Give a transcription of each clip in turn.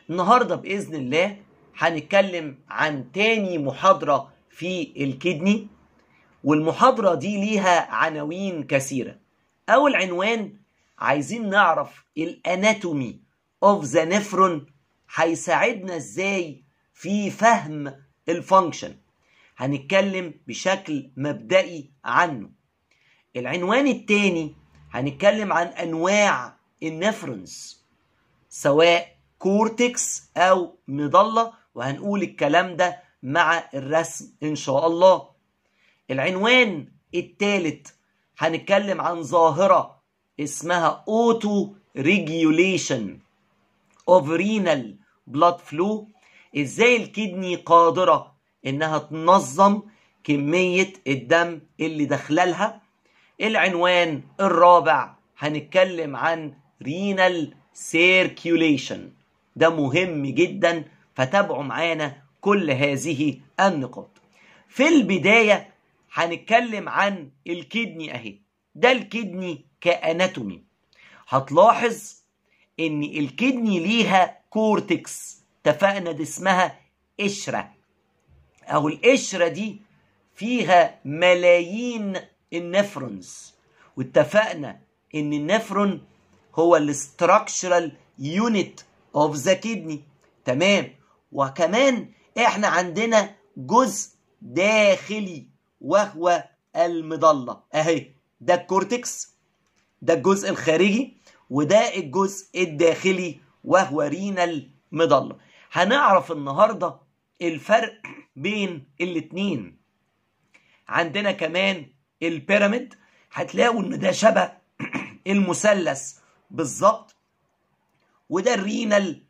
النهارده باذن الله هنتكلم عن تاني محاضره في الكدني والمحاضره دي ليها عناوين كثيره اول عنوان عايزين نعرف الاناتومي اوف ذا نفرون هيساعدنا ازاي في فهم الفانكشن هنتكلم بشكل مبدئي عنه العنوان التاني هنتكلم عن انواع النفرونز سواء كورتكس او مضله وهنقول الكلام ده مع الرسم ان شاء الله العنوان الثالث هنتكلم عن ظاهره اسمها اوتو ريجيوليشن اوف رينال بلاد فلو ازاي الكدني قادره انها تنظم كميه الدم اللي داخلها العنوان الرابع هنتكلم عن رينال سيركيوليشن ده مهم جدا فتابعوا معانا كل هذه النقاط في البدايه هنتكلم عن الكدني اهي ده الكدني كاناتومي هتلاحظ ان الكدني ليها كورتكس اتفقنا دي اسمها قشره او القشره دي فيها ملايين النفرونز واتفقنا ان النفرون هو الاستراكشرال يونت اوف ذا كدني تمام وكمان احنا عندنا جزء داخلي وهو المضله اهي ده الكورتكس ده الجزء الخارجي وده الجزء الداخلي وهو رينال مضله هنعرف النهارده الفرق بين الاتنين عندنا كمان البيراميد هتلاقوا ان ده شبه المثلث بالظبط وده الرينال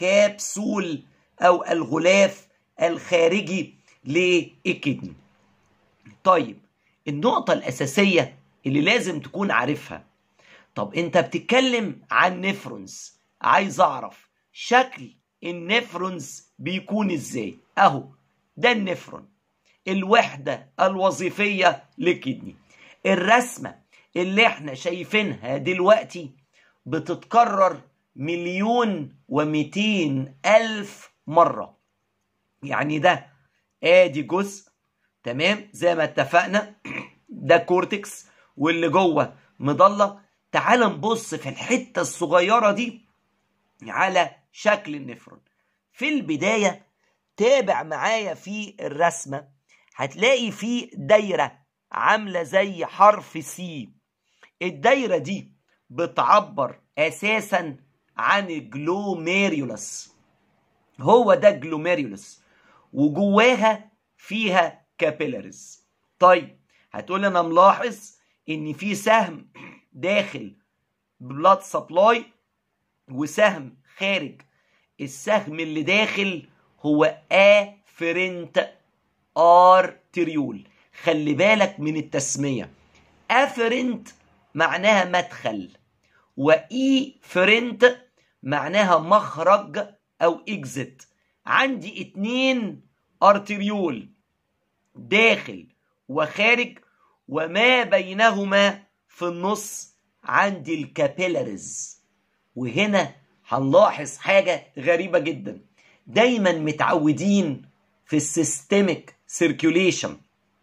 كابسول او الغلاف الخارجي للكدني طيب النقطة الأساسية اللي لازم تكون عارفها طب انت بتتكلم عن نفرونز عايز اعرف شكل النفرونز بيكون ازاي اهو ده النفرون الوحدة الوظيفية للكدني الرسمة اللي احنا شايفينها دلوقتي بتتكرر مليون ومئتين ألف مرة يعني ده ادي جزء تمام زي ما اتفقنا ده كورتكس واللي جوه مضلة تعال نبص في الحتة الصغيرة دي على شكل النفرون في البداية تابع معايا في الرسمة هتلاقي في دايرة عاملة زي حرف سي الدايرة دي بتعبر أساسا عن الجلوميريولس هو ده جلوميريولس وجواها فيها كابيلاريز طيب هتقول انا ملاحظ ان في سهم داخل بلاد سبلاي وسهم خارج السهم اللي داخل هو افرنت ارتريول خلي بالك من التسمية افرنت معناها مدخل واي فرنت معناها مخرج او اكزت عندي اتنين ارتريول داخل وخارج وما بينهما في النص عندي الكابيلاريز وهنا هنلاحظ حاجة غريبة جدا دايما متعودين في السيستميك سيركيوليشن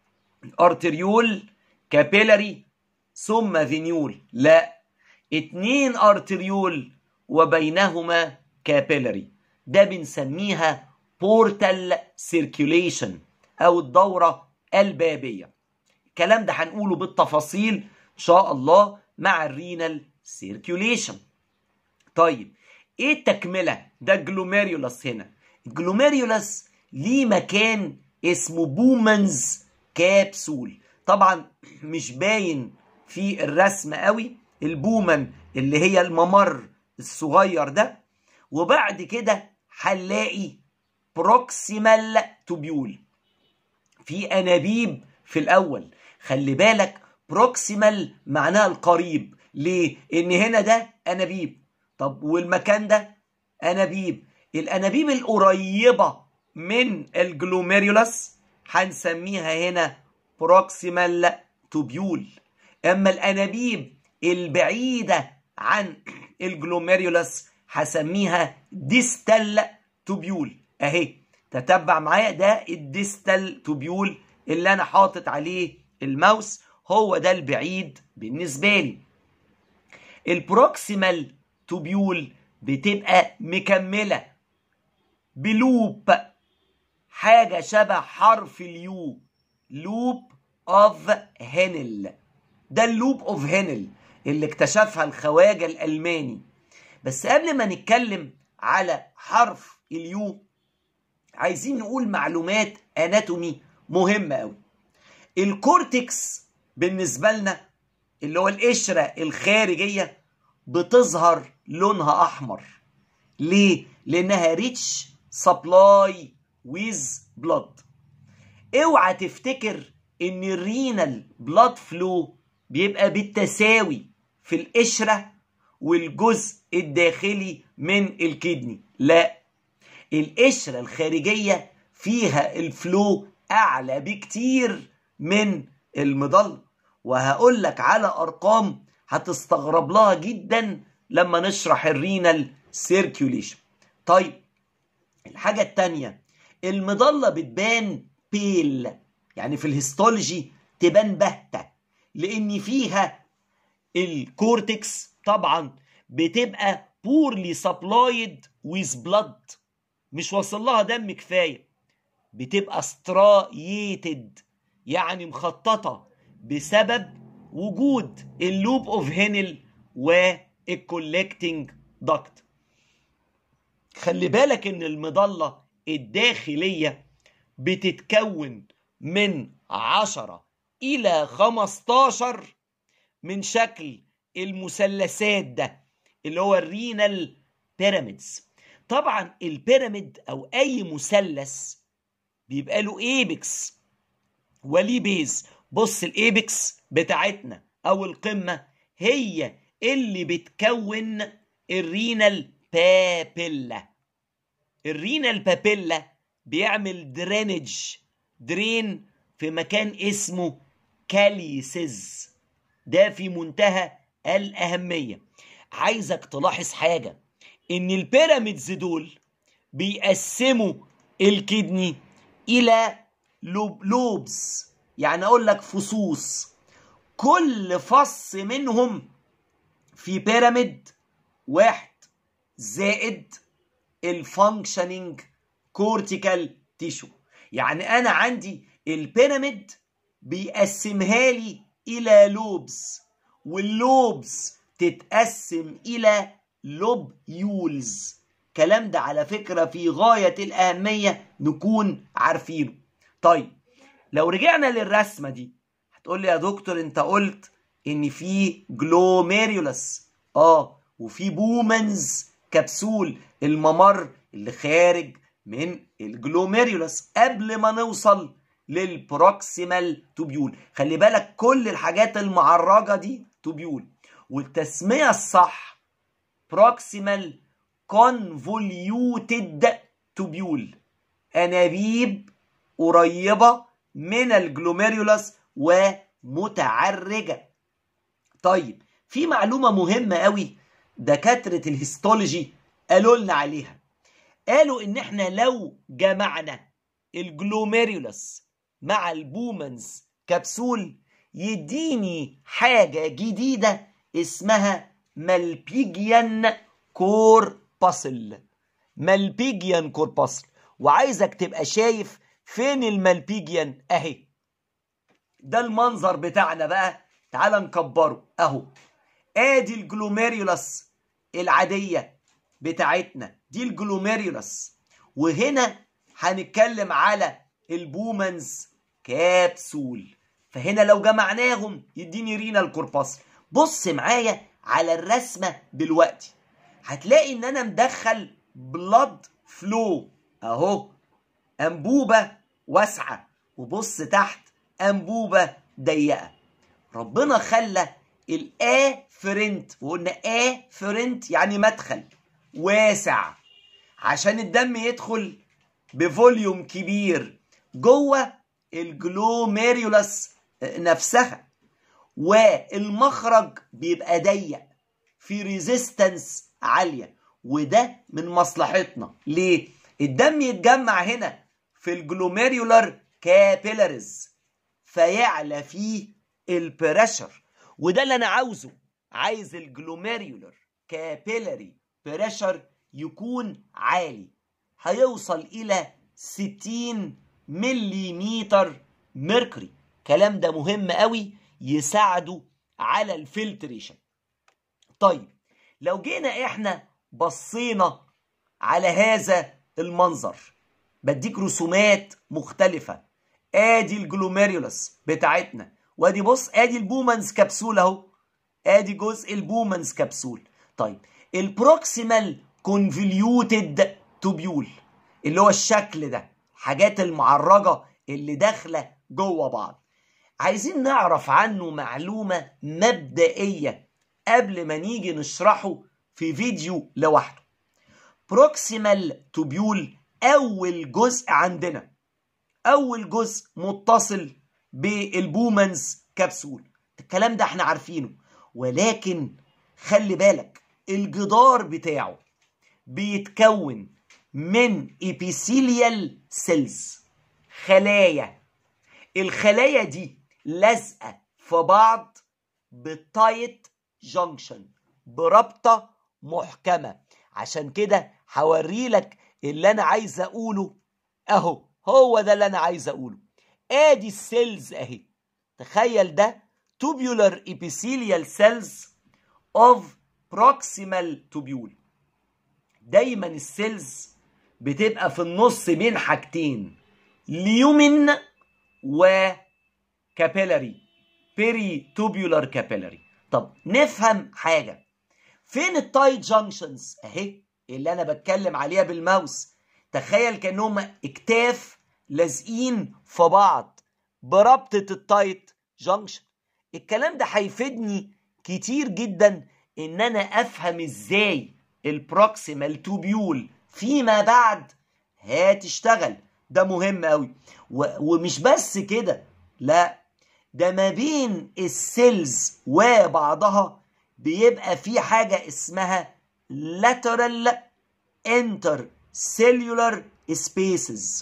ارتريول كابيلاري ثم فينيول لا اتنين ارتريول وبينهما كابيلاري ده بنسميها بورتال سيركيوليشن او الدورة البابية الكلام ده هنقوله بالتفاصيل ان شاء الله مع الرينال سيركيوليشن طيب ايه التكملة ده جلوميريولاس هنا الجلوميريولاس ليه مكان اسمه بومنز كابسول طبعا مش باين في الرسم قوي البومن اللي هي الممر الصغير ده وبعد كده هنلاقي بروكسيمال توبيول في انابيب في الاول خلي بالك بروكسيمال معناها القريب ليه ان هنا ده انابيب طب والمكان ده انابيب الانابيب القريبه من الجلوميريولاس هنسميها هنا بروكسيمال توبيول اما الانابيب البعيده عن الجلوميريولاس هسميها ديستال توبيول اهي تتبع معايا ده الديستال توبيول اللي انا حاطط عليه الماوس هو ده البعيد بالنسبه لي البروكسيمال توبيول بتبقى مكمله بلوب حاجه شبه حرف اليو لوب اوف هينل ده اللوب اوف هينل اللي اكتشفها الخواجه الالماني بس قبل ما نتكلم على حرف اليو عايزين نقول معلومات اناتومي مهمه قوي الكورتكس بالنسبه لنا اللي هو القشره الخارجيه بتظهر لونها احمر ليه لانها ريتش سبلاي ويز بلاد اوعى تفتكر ان الرينال بلاد فلو بيبقى بالتساوي في القشره والجزء الداخلي من الكدني لا القشره الخارجيه فيها الفلو اعلى بكتير من المضله وهقول لك على ارقام هتستغرب لها جدا لما نشرح الرينال سيركيوليشن طيب الحاجه التانية المضله بتبان بيل يعني في الهيستولوجي تبان باهته لان فيها الكورتكس طبعا بتبقى بورلي سبلايد ويز بلاد مش واصل لها دم كفايه بتبقى سترايتد يعني مخططه بسبب وجود اللوب اوف هينل والكولكتنج داكت خلي بالك ان المظله الداخليه بتتكون من 10 الى 15 من شكل المثلثات ده اللي هو الرينال بيراميدز طبعا البيراميد او اي مثلث بيبقى له ايبكس وليه بيز بص الايبكس بتاعتنا او القمه هي اللي بتكون الرينال بابيلا الرينال بابيلا بيعمل درينج درين في مكان اسمه كاليسز ده في منتهى الأهمية عايزك تلاحظ حاجة إن البيراميدز دول بيقسموا الكدني إلى لوب لوبز يعني أقول لك فصوص كل فص منهم في بيراميد واحد زائد الفانكشننج كورتيكال تيشو يعني انا عندي البيراميد بيقسمها لي الى لوبز واللوبز تتقسم الى لوبيولز الكلام ده على فكره في غايه الاهميه نكون عارفينه طيب لو رجعنا للرسمه دي هتقول لي يا دكتور انت قلت ان في جلوميريولس اه وفي بومنز كبسول الممر اللي خارج من الجلوميريولس قبل ما نوصل للبروكسيمال توبيول خلي بالك كل الحاجات المعرجه دي توبيول والتسميه الصح بروكسيمال كونفوليوتد توبيول انابيب قريبه من الجلوميريولس ومتعرجه طيب في معلومه مهمه قوي دكاتره الهيستولوجي قالوا لنا عليها قالوا ان احنا لو جمعنا الجلوميريولس مع البومنز كبسول يديني حاجة جديدة اسمها مالبيجيان كورباسل مالبيجيان كورباسل وعايزك تبقى شايف فين المالبيجيان اهي ده المنظر بتاعنا بقى تعال نكبره اهو ادي الجلوميريولس العادية بتاعتنا دي الجلوميريولس وهنا هنتكلم على البومنز كابسول فهنا لو جمعناهم يديني رينال كورباسل بص معايا على الرسمة دلوقتي هتلاقي ان انا مدخل بلاد فلو اهو انبوبة واسعة وبص تحت انبوبة ضيقة ربنا خلى الافرنت وقلنا افرنت يعني مدخل واسع عشان الدم يدخل بفوليوم كبير جوه الجلوميريولس نفسها والمخرج بيبقى ضيق في ريزيستنس عاليه وده من مصلحتنا ليه الدم يتجمع هنا في الجلوميريولار كابيلاريز فيعلى فيه البريشر وده اللي انا عاوزه عايز الجلوميريولار كابيلاري بريشر يكون عالي هيوصل الى 60 مليمتر ميركوري الكلام ده مهم قوي يساعده على الفلتريشن طيب لو جينا احنا بصينا على هذا المنظر بديك رسومات مختلفة ادي الجلوميريولس بتاعتنا وادي بص ادي البومنز كبسول اهو ادي جزء البومنز كبسول طيب البروكسيمال كونفوليوتد توبيول اللي هو الشكل ده حاجات المعرجة اللي داخلة جوه بعض عايزين نعرف عنه معلومة مبدئية قبل ما نيجي نشرحه في فيديو لوحده بروكسيمال توبيول أول جزء عندنا أول جزء متصل بالبومنز كبسول الكلام ده احنا عارفينه ولكن خلي بالك الجدار بتاعه بيتكون من ابيثيليال سيلز خلايا الخلايا دي لازقه في بعض بتايت جانكشن بربطه محكمه عشان كده هوري لك اللي انا عايز اقوله اهو هو ده اللي انا عايز اقوله ادي السيلز اهي تخيل ده tubular epithelial cells of proximal tubule دايما السيلز بتبقى في النص بين حاجتين ليومن وكابيلاري بيري توبيولار كابيلاري طب نفهم حاجه فين التايت جانكشنز اهي اللي انا بتكلم عليها بالماوس تخيل كانهم اكتاف لازقين في بعض بربطه التايت جانكشن الكلام ده هيفيدني كتير جدا ان انا افهم ازاي البروكسيمال توبيول فيما بعد هتشتغل ده مهم قوي ومش بس كده لا ده ما بين السيلز وبعضها بيبقى في حاجة اسمها lateral intercellular spaces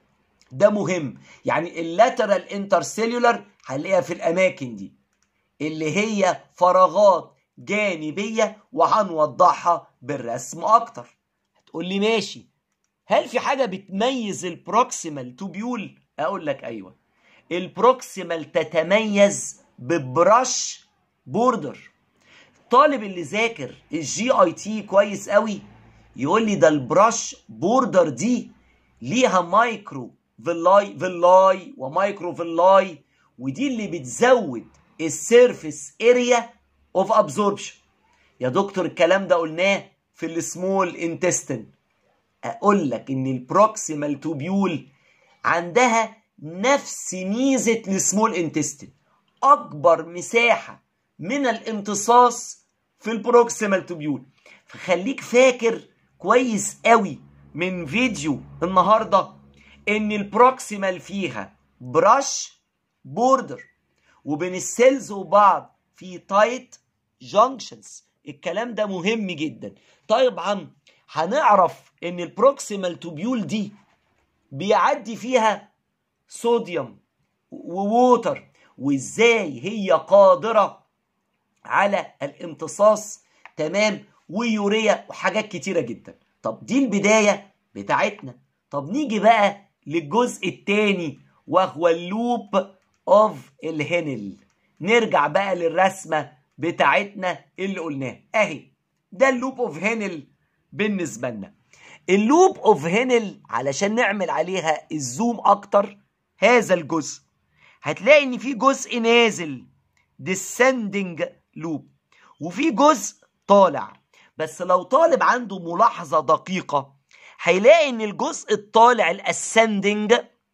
ده مهم يعني اللاترال انترسيلولار هنلاقيها في الاماكن دي اللي هي فراغات جانبيه وهنوضحها بالرسم اكتر هتقول لي ماشي هل في حاجه بتميز البروكسيمال توبيول اقول لك ايوه البروكسيمال تتميز ببرش بوردر الطالب اللي ذاكر الجي اي تي كويس قوي يقول لي ده البرش بوردر دي ليها مايكرو فيلاي فيلاي ومايكرو فيلاي ودي اللي بتزود السيرفيس اريا اوف ابزوربشن يا دكتور الكلام ده قلناه في السمول انتستين اقول لك ان البروكسيمال توبيول عندها نفس ميزه السمول انتستين اكبر مساحه من الامتصاص في البروكسيمال توبيول فخليك فاكر كويس قوي من فيديو النهارده ان البروكسيمال فيها برش بوردر وبين السيلز وبعض في تايت جانكشنز الكلام ده مهم جدا طبعا هنعرف ان البروكسيمال توبيول دي بيعدي فيها صوديوم وووتر وازاي هي قادره على الامتصاص تمام ويوريا وحاجات كتيره جدا طب دي البدايه بتاعتنا طب نيجي بقى للجزء الثاني وهو اللوب اوف الهنل نرجع بقى للرسمه بتاعتنا اللي قلناها اهي ده اللوب اوف هنل بالنسبه لنا اللوب اوف هنل علشان نعمل عليها الزوم اكتر هذا الجزء هتلاقي ان في جزء نازل descending لوب وفي جزء طالع بس لو طالب عنده ملاحظه دقيقه هيلاقي ان الجزء الطالع الاسندنج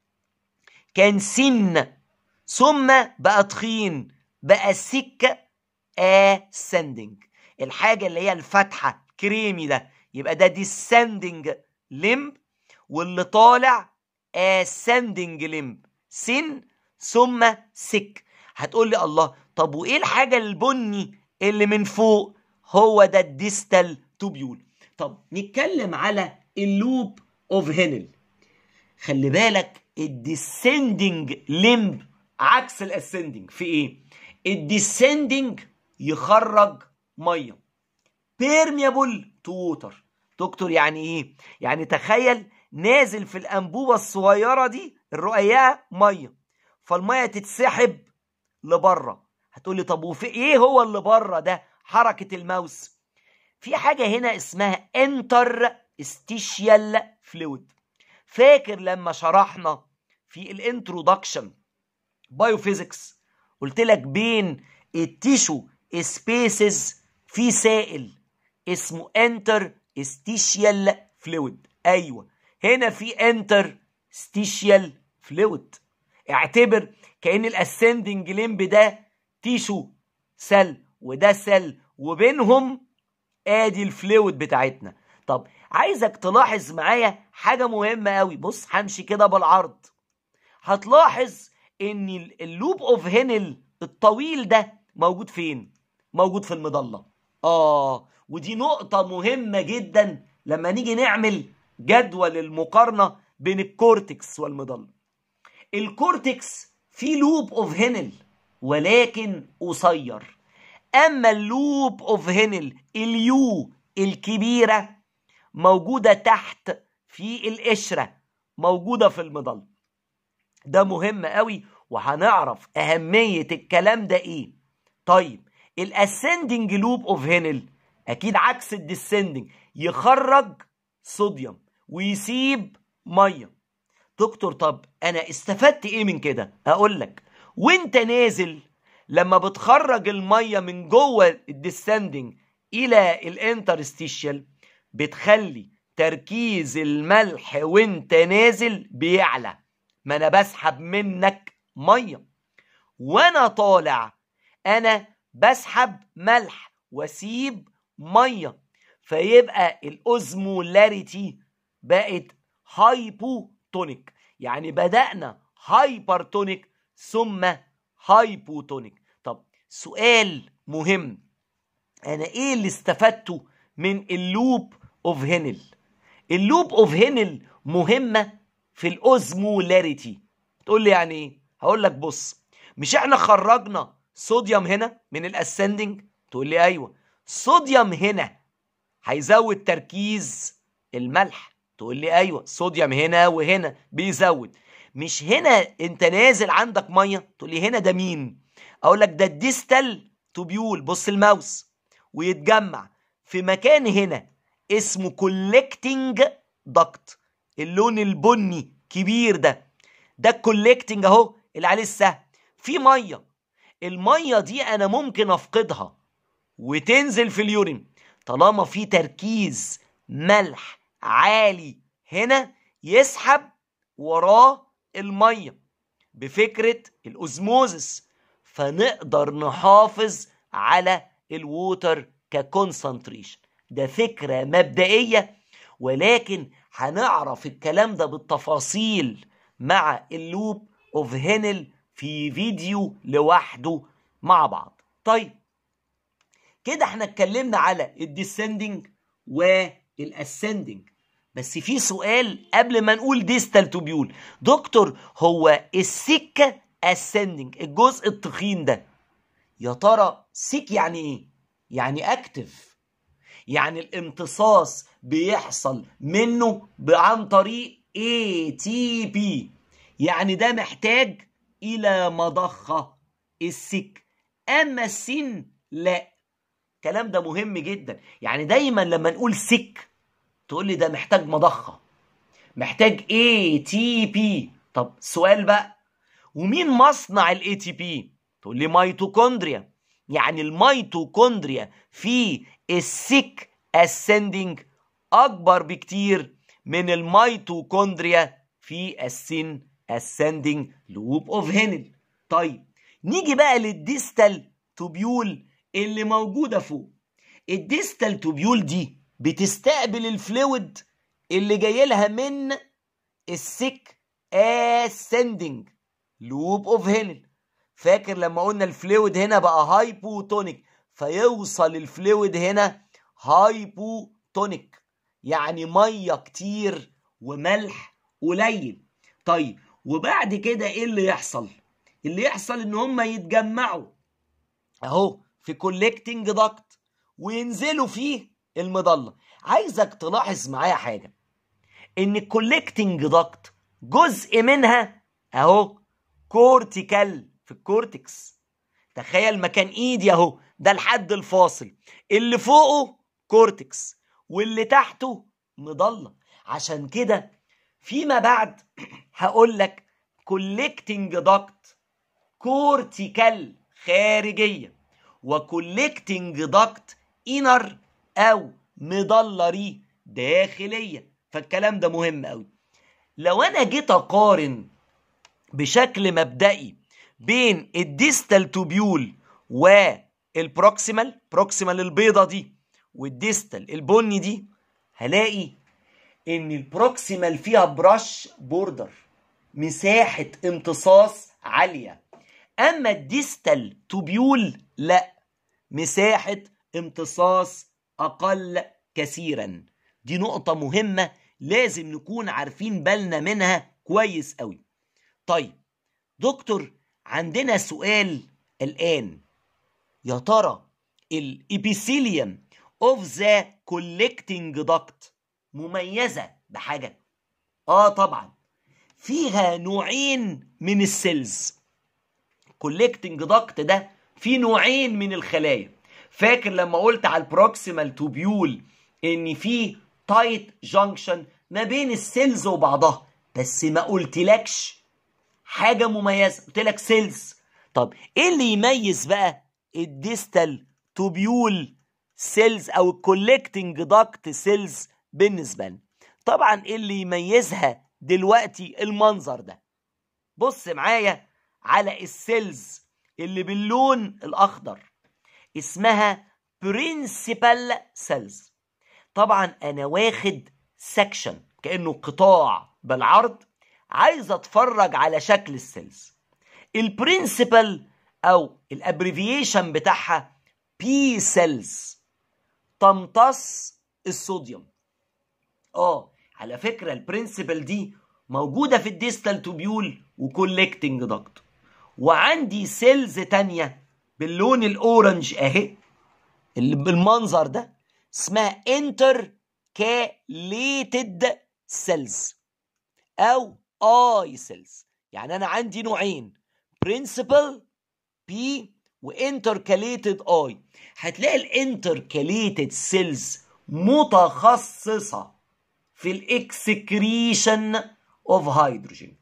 كان سن ثم بقى تخين بقى سكة ascending الحاجة اللي هي الفتحة كريمي ده يبقى ده descending limb واللي طالع ascending limb سن ثم سك هتقول لي الله طب وايه الحاجة البني اللي من فوق هو ده الديستال توبيول طب نتكلم على اللوب اوف هينل خلي بالك الديسندنج لمب عكس الاسندنج في ايه الديسندنج يخرج ميه بيرميبل تو ووتر دكتور يعني ايه يعني تخيل نازل في الانبوبه الصغيره دي الرقيقه ميه فالميه تتسحب لبره هتقولي طب وفي ايه هو اللي بره ده حركه الماوس في حاجه هنا اسمها انتر استيشيال فلويد فاكر لما شرحنا في الانترودكشن بايوفيزيكس قلت لك بين التيشو سبيسز في سائل اسمه انتر استيشيال فلويد ايوه هنا في انتر ستيشيال فلويد اعتبر كان الاسندنج ليمب ده تيشو سل وده سل وبينهم ادي الفلويد بتاعتنا طب عايزك تلاحظ معايا حاجة مهمة قوي بص همشي كده بالعرض هتلاحظ ان اللوب اوف هينل الطويل ده موجود فين موجود في المضلة اه ودي نقطة مهمة جدا لما نيجي نعمل جدول المقارنة بين الكورتكس والمضلة الكورتكس فيه لوب اوف هينل ولكن قصير اما اللوب اوف هينل اليو الكبيرة موجودة تحت في القشرة موجودة في المضلة ده مهم قوي وهنعرف أهمية الكلام ده إيه طيب الاسندنج لوب اوف هينل أكيد عكس الديسندنج يخرج صوديوم ويسيب مية دكتور طب أنا استفدت إيه من كده أقول لك وانت نازل لما بتخرج المية من جوه الديسندنج إلى الانترستيشيال بتخلي تركيز الملح وانت نازل بيعلى ما انا بسحب منك ميه وانا طالع انا بسحب ملح واسيب ميه فيبقى الاوزمولاريتي بقت هايبوتونيك يعني بدأنا هايبرتونيك ثم هايبوتونيك طب سؤال مهم انا ايه اللي استفدته من اللوب اوف هينل اللوب اوف هينل مهمه في الاوزمولاريتي تقول لي يعني ايه هقول لك بص مش احنا خرجنا صوديوم هنا من الاسندنج تقول لي ايوه صوديوم هنا هيزود تركيز الملح تقول لي ايوه صوديوم هنا وهنا بيزود مش هنا انت نازل عندك ميه تقول لي هنا ده مين اقول لك ده الديستال توبيول بص الماوس ويتجمع في مكان هنا اسمه كولكتنج دكت اللون البني كبير ده ده الكولكتنج اهو اللي عليه السهم في ميه الميه دي انا ممكن افقدها وتنزل في اليورين طالما في تركيز ملح عالي هنا يسحب وراه الميه بفكره الاوزموزس فنقدر نحافظ على الووتر ككونسنتريشن ده فكرة مبدئية ولكن هنعرف الكلام ده بالتفاصيل مع اللوب اوف هينل في فيديو لوحده مع بعض طيب كده احنا اتكلمنا على الديسندنج والاسندنج بس في سؤال قبل ما نقول ديستال توبيول دكتور هو السكه اسندنج الجزء التخين ده يا ترى سيك يعني ايه يعني اكتف يعني الامتصاص بيحصل منه عن طريق ATP يعني ده محتاج الى مضخة السك اما السين لا الكلام ده مهم جدا يعني دايما لما نقول سك تقول لي ده محتاج مضخة محتاج ATP طب سؤال بقى ومين مصنع الاي تي بي تقول لي ميتوكوندريا يعني الميتوكوندريا في السيك اسندنج اكبر بكتير من الميتوكوندريا في السن اسندنج لوب اوف هينل طيب نيجي بقى للديستال توبيول اللي موجوده فوق الديستال توبيول دي بتستقبل الفلويد اللي جاي لها من السيك اسندنج لوب اوف هينل فاكر لما قلنا الفلويد هنا بقى هايبوتونيك فيوصل الفلويد هنا هايبوتونيك يعني ميه كتير وملح قليل طيب وبعد كده ايه اللي يحصل اللي يحصل ان هم يتجمعوا اهو في كولكتنج داكت وينزلوا فيه المضله عايزك تلاحظ معايا حاجه ان الكولكتنج داكت جزء منها اهو كورتيكال في الكورتكس تخيل مكان ايدي اهو ده الحد الفاصل اللي فوقه كورتكس واللي تحته مضله عشان كده فيما بعد هقول لك كولكتنج داكت كورتيكال خارجيه وكولكتنج داكت انر او مضلري داخليه فالكلام ده مهم قوي لو انا جيت اقارن بشكل مبدئي بين الديستال توبيول والبروكسيمال بروكسيمال البيضه دي والديستال البني دي هلاقي ان البروكسيمال فيها برش بوردر مساحه امتصاص عاليه اما الديستال توبيول لا مساحه امتصاص اقل كثيرا دي نقطه مهمه لازم نكون عارفين بالنا منها كويس قوي طيب دكتور عندنا سؤال الان يا ترى الابيثيليوم اوف ذا كولكتنج داكت مميزه بحاجه اه طبعا فيها نوعين من السيلز كولكتنج داكت ده في نوعين من الخلايا فاكر لما قلت على البروكسيمال توبيول ان في تايت جانكشن ما بين السيلز وبعضها بس ما قلتلكش حاجه مميزه قلت لك سيلز طب ايه اللي يميز بقى الديستال توبيول سيلز او الكولكتنج داكت سيلز بالنسبه لنا طبعا ايه اللي يميزها دلوقتي المنظر ده بص معايا على السيلز اللي باللون الاخضر اسمها برنسبل سيلز طبعا انا واخد سكشن كانه قطاع بالعرض عايز اتفرج على شكل السيلز البرنسبل او الابريفيشن بتاعها بي سيلز تمتص الصوديوم اه على فكره البرنسبل دي موجوده في الديستال توبيول وكولكتنج داكت وعندي سيلز تانية باللون الاورنج اهي اللي بالمنظر ده اسمها انتر كاليتد سيلز او اي سيلز يعني انا عندي نوعين برنسبل بي وانتركاليتد اي هتلاقي الانتركاليتد سيلز متخصصه في الاكسكريشن اوف هيدروجين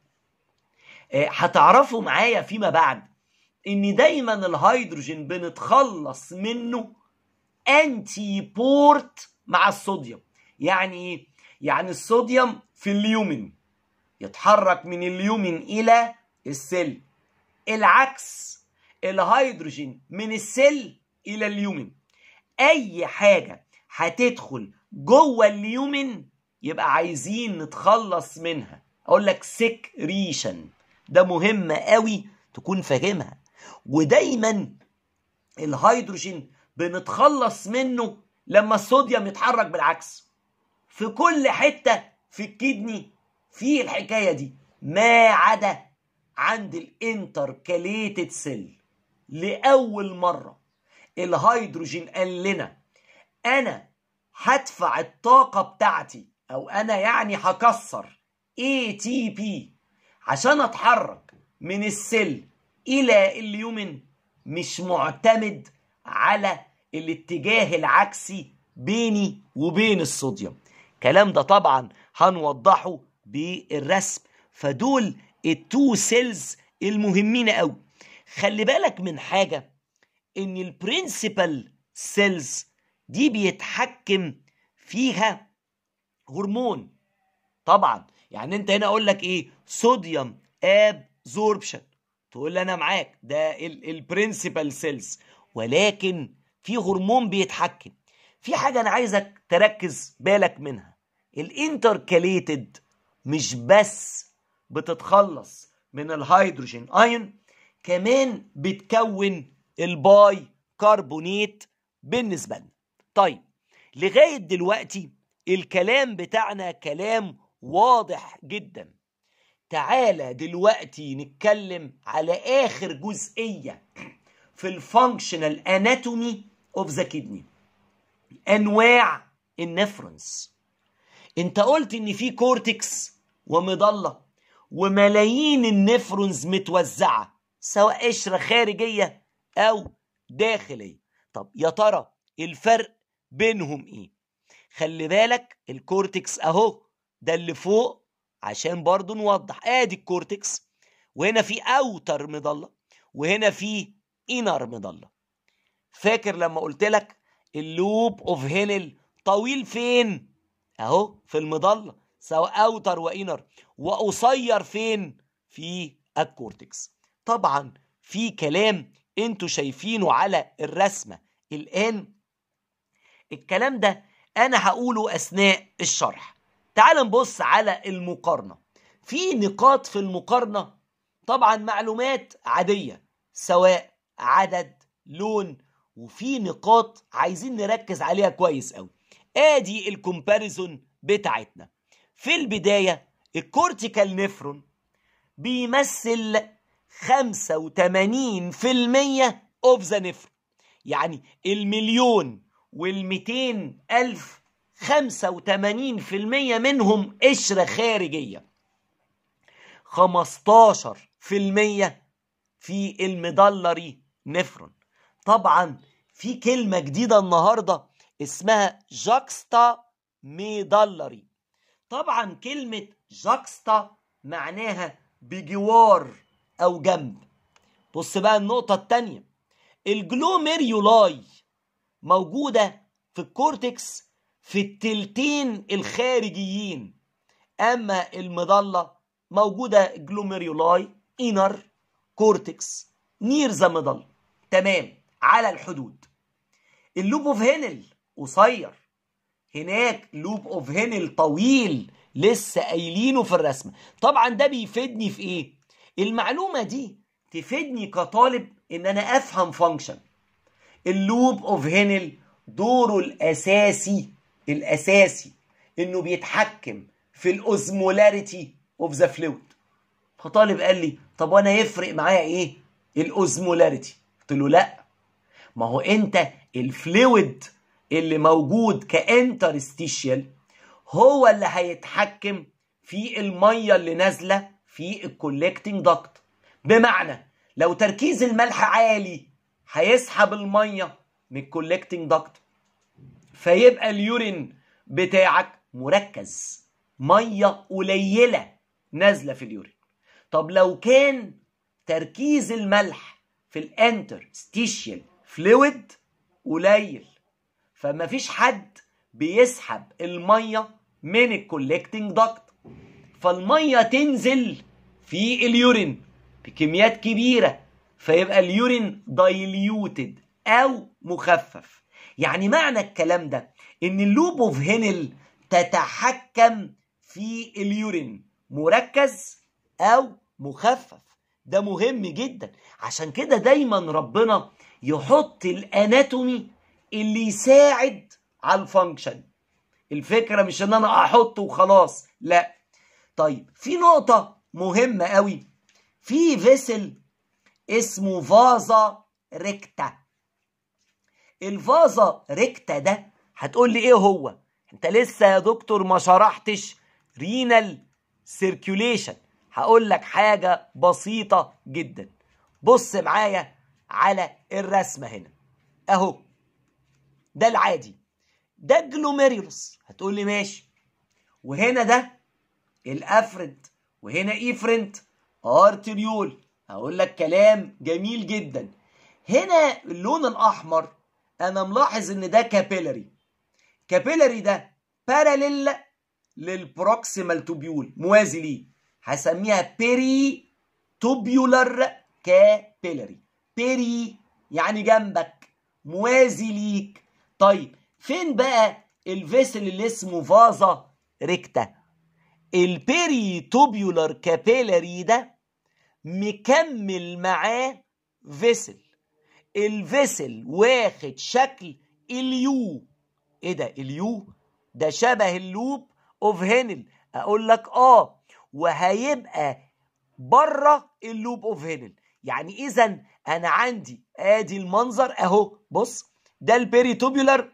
هتعرفوا معايا فيما بعد ان دايما الهيدروجين بنتخلص منه انتي بورت مع الصوديوم يعني ايه يعني الصوديوم في اليومن يتحرك من اليومن الى السيل العكس الهيدروجين من السيل الى اليومن اي حاجه هتدخل جوه اليومن يبقى عايزين نتخلص منها اقول لك سكريشن ده مهم قوي تكون فاهمها ودايما الهيدروجين بنتخلص منه لما الصوديوم يتحرك بالعكس في كل حته في الكدني في الحكايه دي ما عدا عند الانتركاليتد سيل لاول مره الهيدروجين قال لنا انا هدفع الطاقه بتاعتي او انا يعني هكسر ATP عشان اتحرك من السيل الى اليومن مش معتمد على الاتجاه العكسي بيني وبين الصوديوم الكلام ده طبعا هنوضحه بالرسم فدول التو سيلز المهمين قوي خلي بالك من حاجه ان البرنسبل سيلز دي بيتحكم فيها هرمون طبعا يعني انت هنا اقول لك ايه صوديوم ابزوربشن تقول لي انا معاك ده البرنسبل سيلز ولكن في هرمون بيتحكم في حاجه انا عايزك تركز بالك منها الانتركاليتد مش بس بتتخلص من الهيدروجين ايون كمان بتكون الباي كربونيت بالنسبه لنا طيب لغايه دلوقتي الكلام بتاعنا كلام واضح جدا تعالى دلوقتي نتكلم على اخر جزئيه في الفانكشنال اناتومي اوف ذا كدني انواع النفرنس انت قلت ان في كورتكس ومضله وملايين النفرونز متوزعه سواء قشره خارجيه او داخليه طب يا ترى الفرق بينهم ايه خلي بالك الكورتكس اهو ده اللي فوق عشان برضو نوضح ادي الكورتكس وهنا في اوتر مضله وهنا في انر مضله فاكر لما قلت لك اللوب اوف هينل طويل فين اهو في المضله سواء اوتر وانر وقصير فين في الكورتكس طبعا في كلام انتوا شايفينه على الرسمه الان الكلام ده انا هقوله اثناء الشرح تعال نبص على المقارنه في نقاط في المقارنه طبعا معلومات عاديه سواء عدد لون وفي نقاط عايزين نركز عليها كويس قوي ادي الكومباريزون بتاعتنا في البدايه الكورتيكال نفرون بيمثل 85% اوف ذا نفرون يعني المليون والمئتين ألف خمسة وتمانين في المية منهم قشرة خارجية خمستاشر في المية في المدلري نفرون طبعا في كلمة جديدة النهاردة اسمها جاكستا ميدلري طبعا كلمة جاكستا معناها بجوار أو جنب بص بقى النقطة التانية الجلوميريولاي موجودة في الكورتكس في التلتين الخارجيين أما المظلة موجودة جلوميريولاي إنر كورتكس نير ذا مظلة تمام على الحدود اللوب اوف هينل قصير هناك لوب اوف هينل طويل لسه قايلينه في الرسمه طبعا ده بيفيدني في ايه المعلومه دي تفيدني كطالب ان انا افهم فانكشن اللوب اوف هينل دوره الاساسي الاساسي انه بيتحكم في الاوزمولاريتي اوف ذا فلويد فطالب قال لي طب وانا يفرق معايا ايه الاوزمولاريتي قلت له لا ما هو انت الفلويد اللي موجود كانترستيشيال هو اللي هيتحكم في الميه اللي نازله في الكولكتنج داكت بمعنى لو تركيز الملح عالي هيسحب الميه من الكولكتنج داكت فيبقى اليورين بتاعك مركز ميه قليله نازله في اليورين طب لو كان تركيز الملح في الانترستيشيال فلويد قليل فما فيش حد بيسحب الميه من الكولكتنج داكت فالميه تنزل في اليورين بكميات كبيره فيبقى اليورين دايليوتد او مخفف يعني معنى الكلام ده ان اللوب اوف هينل تتحكم في اليورين مركز او مخفف ده مهم جدا عشان كده دايما ربنا يحط الاناتومي اللي يساعد على الفانكشن الفكرة مش ان انا احطه وخلاص لا طيب في نقطة مهمة قوي في فيسل اسمه فازا ريكتا الفازا ريكتا ده هتقول لي ايه هو انت لسه يا دكتور ما شرحتش رينال سيركيوليشن هقول لك حاجة بسيطة جدا بص معايا على الرسمة هنا اهو ده العادي ده جلوميريولس هتقول لي ماشي وهنا ده الافرنت وهنا ايفرنت ارتريول هقول لك كلام جميل جدا هنا اللون الاحمر انا ملاحظ ان ده كابيلاري كابيلاري ده باراليل للبروكسيمال توبيول موازي ليه هسميها بيري توبيولار كابيلاري بيري يعني جنبك موازي ليك طيب فين بقى الفيسل اللي اسمه فازا ريكتا البيري توبيولار كابيلاري ده مكمل معاه فيسل الفيسل واخد شكل اليو ايه ده اليو ده شبه اللوب اوف هينل اقول لك اه وهيبقى بره اللوب اوف هينل يعني اذا انا عندي ادي المنظر اهو بص ده البيريتوبيولار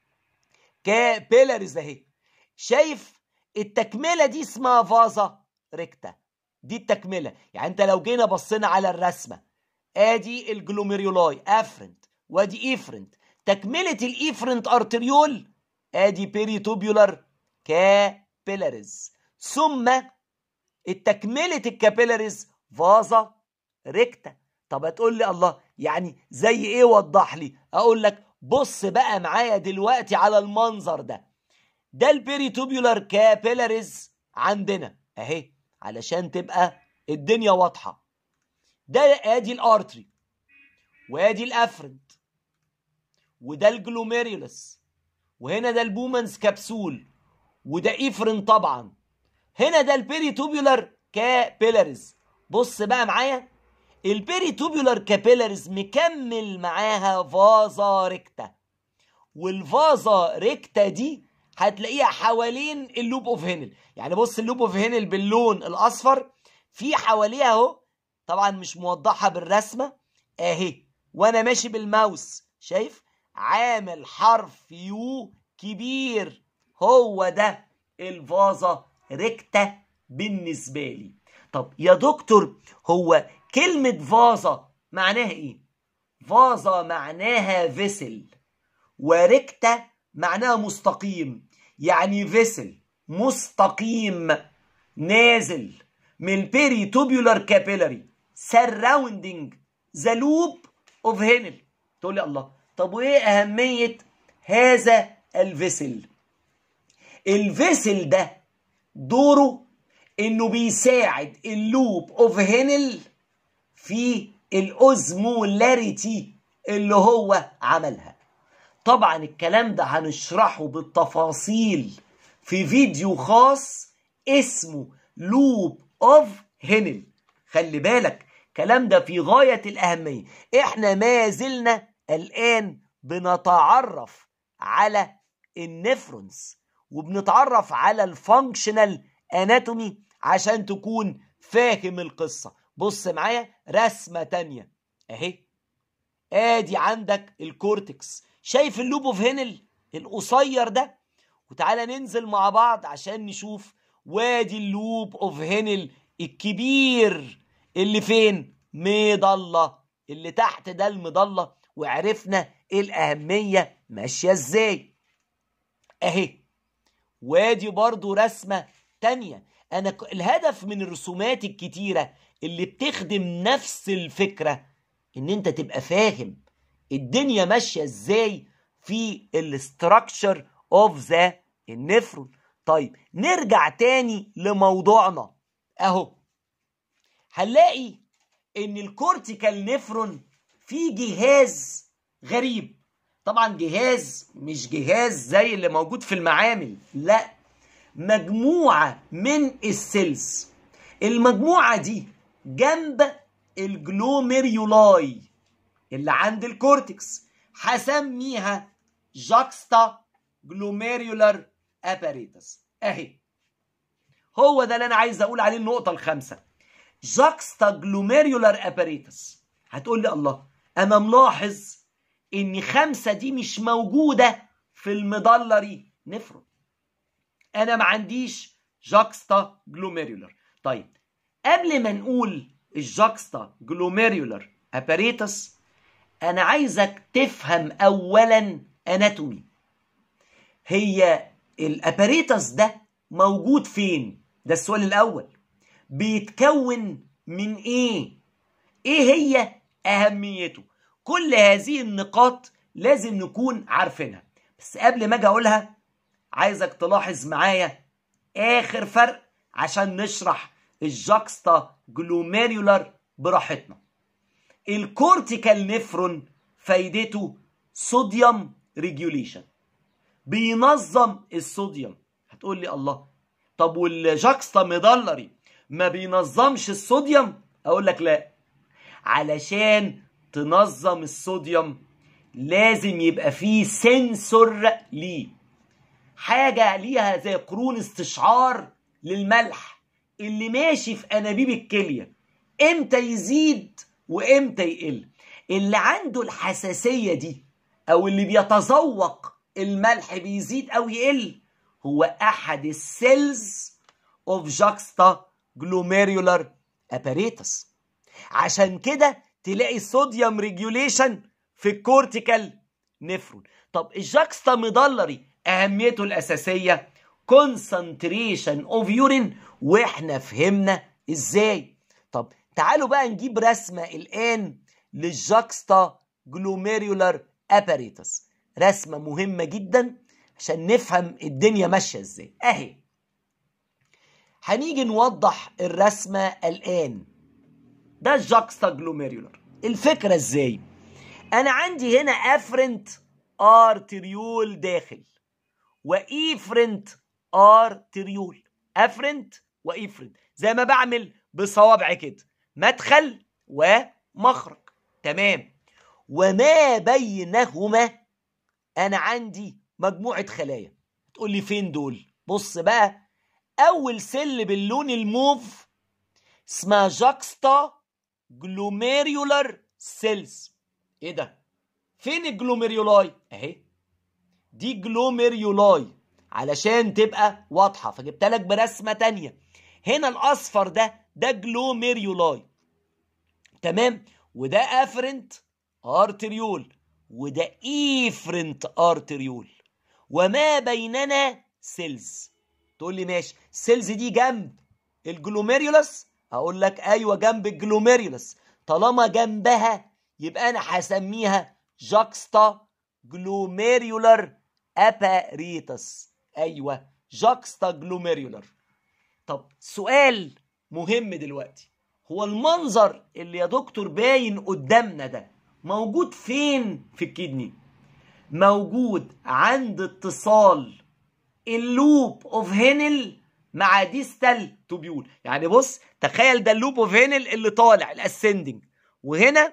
كابيلاريز اهي شايف التكمله دي اسمها فازا ريكتا دي التكمله يعني انت لو جينا بصينا على الرسمه ادي الجلوميريولاي افرنت وادي ايفرنت تكمله الايفرنت ارتريول ادي بيريتوبيولار كابيلاريز ثم التكمله الكابيلاريز فازا ريكتا طب هتقول لي الله يعني زي ايه وضح لي اقول لك بص بقى معايا دلوقتي على المنظر ده ده البيريتوبيولار كابيلاريز عندنا اهي علشان تبقى الدنيا واضحه ده ادي الارتري وادي الافرنت وده الجلوميريولس وهنا ده البومنز كبسول وده ايفرن طبعا هنا ده البيريتوبيولار كابيلاريز بص بقى معايا البيريتوبيولار كابيلاريز مكمل معاها فازا ريكتا والفازا ريكتا دي هتلاقيها حوالين اللوب اوف هينل يعني بص اللوب اوف هينل باللون الاصفر في حواليها اهو طبعا مش موضحها بالرسمه اهي وانا ماشي بالماوس شايف عامل حرف يو كبير هو ده الفازا ريكتا بالنسبه لي طب يا دكتور هو كلمه فازا معناها ايه فازا معناها فيسل وريكتا معناها مستقيم يعني فيسل مستقيم نازل من البيريتوبيولار كابيلاري سراوندينج ذا لوب اوف هينل تقول لي الله طب وايه اهميه هذا الفيسل الفيسل ده دوره انه بيساعد اللوب اوف هينل في الاوزمولاريتي اللي هو عملها طبعا الكلام ده هنشرحه بالتفاصيل في فيديو خاص اسمه لوب اوف هينل خلي بالك الكلام ده في غاية الأهمية احنا ما زلنا الآن بنتعرف على النفرونز وبنتعرف على الفانكشنال اناتومي عشان تكون فاهم القصة بص معايا رسمة تانية اهي ادي عندك الكورتكس شايف اللوب اوف هينل القصير ده وتعالى ننزل مع بعض عشان نشوف وادي اللوب اوف هينل الكبير اللي فين مضلة اللي تحت ده المضلة وعرفنا ايه الاهمية ماشية ازاي اهي وادي برضو رسمة تانية انا ك- الهدف من الرسومات الكتيرة اللي بتخدم نفس الفكرة ان انت تبقى فاهم الدنيا ماشية ازاي في الاستراكشر اوف ذا النفرون طيب نرجع تاني لموضوعنا اهو هنلاقي ان الكورتيكال نفرون في جهاز غريب طبعا جهاز مش جهاز زي اللي موجود في المعامل لا مجموعة من السيلز المجموعة دي جنب الجلوميريولاي اللي عند الكورتكس هسميها جاكستا جلوميريولار اباريتس اهي هو ده اللي انا عايز اقول عليه النقطة الخامسة جاكستا جلوميريولار اباريتس هتقول لي الله انا ملاحظ ان خمسة دي مش موجودة في المدلري نفرون انا ما عنديش جاكستا جلوميريولار طيب قبل ما نقول الجاكستا جلوميريولار اباريتس انا عايزك تفهم اولا اناتومي هي الاباريتس ده موجود فين ده السؤال الاول بيتكون من ايه ايه هي اهميته كل هذه النقاط لازم نكون عارفينها بس قبل ما اجي اقولها عايزك تلاحظ معايا اخر فرق عشان نشرح الجاكستا جلوميريولار براحتنا الكورتيكال نفرون فايدته صوديوم ريجوليشن بينظم الصوديوم هتقول لي الله طب والجاكستا مدلري ما بينظمش الصوديوم اقول لك لا علشان تنظم الصوديوم لازم يبقى فيه سنسور ليه حاجه ليها زي قرون استشعار للملح اللي ماشي في انابيب الكليه امتى يزيد وامتى يقل اللي عنده الحساسيه دي او اللي بيتذوق الملح بيزيد او يقل هو احد السيلز اوف جاكستا جلوميريولار اباريتس عشان كده تلاقي صوديوم ريجوليشن في الكورتيكال نفرون طب الجاكستا مدلري اهميته الاساسيه كونسنتريشن اوف يورين واحنا فهمنا ازاي طب تعالوا بقى نجيب رسمه الان للجاكستا جلوميريولار اباريتس رسمه مهمه جدا عشان نفهم الدنيا ماشيه ازاي اهي هنيجي نوضح الرسمه الان ده الجاكستا جلوميريولار الفكره ازاي انا عندي هنا افرنت ارتريول داخل وايفرنت ارتريول افرنت وايفرنت زي ما بعمل بصوابع كده مدخل ومخرج تمام وما بينهما انا عندي مجموعه خلايا تقول لي فين دول بص بقى اول سل باللون الموف اسمها جاكستا جلوميريولار سيلز ايه ده فين الجلوميريولاي اهي دي جلوميريولاي علشان تبقى واضحه فجبت لك برسمه تانية هنا الاصفر ده ده جلوميريولاي تمام وده افرنت ارتريول وده ايفرنت ارتريول وما بيننا سيلز تقول لي ماشي السيلز دي جنب الجلوميريولس اقول لك ايوه جنب الجلوميريولس طالما جنبها يبقى انا هسميها جاكستا جلوميريولار اباريتس ايوه جاكستا جلوميريولار طب سؤال مهم دلوقتي هو المنظر اللي يا دكتور باين قدامنا ده موجود فين في الكدني موجود عند اتصال اللوب اوف هينل مع ديستال توبيول يعني بص تخيل ده اللوب اوف هينل اللي طالع الاسندنج وهنا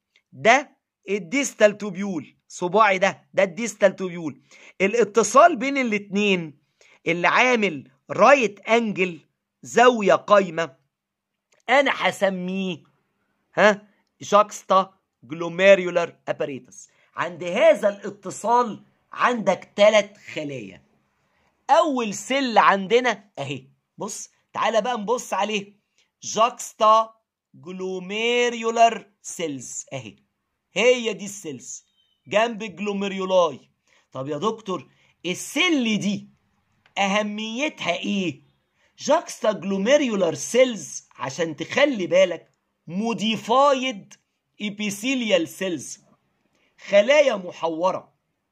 ده الديستال توبيول صباعي ده ده الديستال توبيول الاتصال بين الاتنين اللي عامل رايت انجل زاويه قايمه انا هسميه ها جاكستا جلوميريولار اباريتس عند هذا الاتصال عندك ثلاث خلايا اول سل عندنا اهي بص تعالى بقى نبص عليه جاكستا جلوميريولار سيلز اهي هي دي السيلز جنب الجلوميريولاي طب يا دكتور السل دي اهميتها ايه جاكستا جلوميريولار سيلز عشان تخلي بالك موديفايد ابيثيليال سيلز خلايا محوره